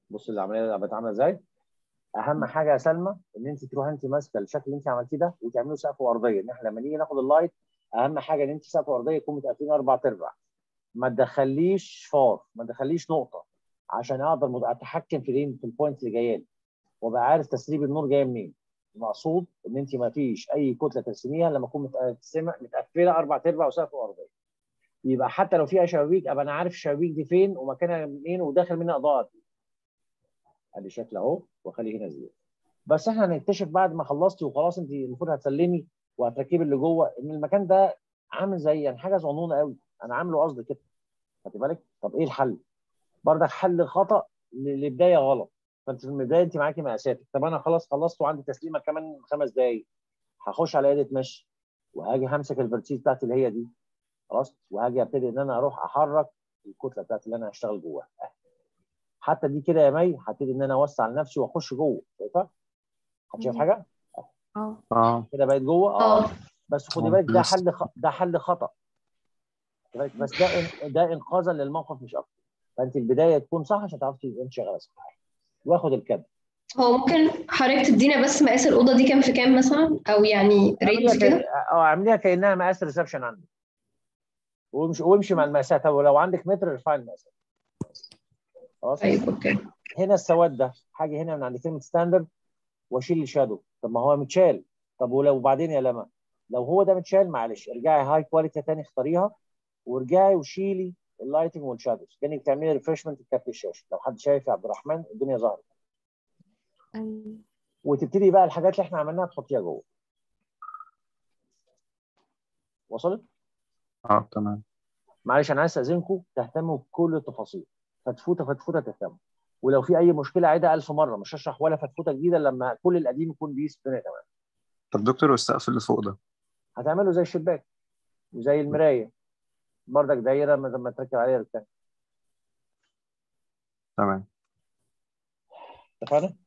بص العمليه بقت عامله ازاي اهم حاجه يا سلمى ان انت تروحي انت ماسكه الشكل اللي انت عملتيه ده وتعملوا سقف وارضيه ان احنا لما نيجي ناخد اللايت اهم حاجه ان انت سقف وارضيه يكونوا متقفلين اربع ارباع ما تدخليش فار ما تدخليش نقطه عشان اقدر مت- اتحكم في الايه في البوينت اللي جايه لي وابقى عارف تسريب النور جاي منين المقصود ان انت ما فيش اي كتله ترسميها لما تكون متقسمه متقفله اربع ارباع وسقف وارضيه يبقى حتى لو فيها شبابيك ابقى انا عارف الشبابيك دي فين ومكانها منين وداخل منها اضاءه قد إيه. ادي شكل اهو واخليه هنا زياده بس احنا هنكتشف بعد ما خلصتي وخلاص انت المفروض هتسلمي وهتركبي اللي جوه ان المكان ده عامل زي يعني حاجه صغنونه قوي انا عامله قصد كده خدي بالك طب ايه الحل؟ برضك حل خطا ل- لبدايه غلط فانت في البدايه انت معاكي مقاساتك طب انا خلاص خلصت وعندي تسليمه كمان خمس دقائق هخش على ايدة مشي وهاجي همسك الفرتيز بتاعتي اللي هي دي خلاص وهاجي ابتدي ان انا اروح احرك الكتله بتاعتي اللي انا هشتغل جواها حتى دي كده يا مي هبتدي ان انا اوسع لنفسي واخش جوه شايفه؟ حد شايف مم. حاجه؟ اه اه كده بقت جوه اه اه بس خدي بالك ده بلس. حل خ... ده حل خطا خدي بالك بس ده إن... ده انقاذا للموقف مش اكتر فانت البدايه تكون صح عشان تعرفي تبقى انت شغاله صح واخد الكد هو ممكن حضرتك تدينا بس مقاس الأوضة دي كام في كام مثلا أو يعني اعمليها رينج كي... كده اه اعمليها كانها مقاس ريسبشن عندك وامشي وامشي مع المقاسات او لو عندك متر ارفعي المقاسات خلاص طيب أوكي هنا السواد ده حاجه هنا من عند كلمه ستاندرد واشيل الشادو طب ما هو متشال طب ولو بعدين يا لما لو هو ده متشال معلش ارجعي هاي كواليتي تاني اختاريها وارجعي وشيلي اللايتنج والشادوز كانك بتعملي ريفرشمنت لكارت الشاشه لو حد شايف يا عبد الرحمن الدنيا ظهرت أيوة. وتبتدي بقى الحاجات اللي احنا عملناها تحطيها جوه وصلت؟ اه تمام معلش انا عايز استاذنكم تهتموا بكل التفاصيل فتفوته فتفوته تهتموا ولو في اي مشكله عيدها ألف مره مش هشرح ولا فتفوته جديده لما كل القديم يكون بيس الدنيا تمام طب دكتور والسقف اللي فوق ده هتعمله زي الشباك وزي المرايه بردك دايره لما تركب عليها التاني تمام اتفقنا؟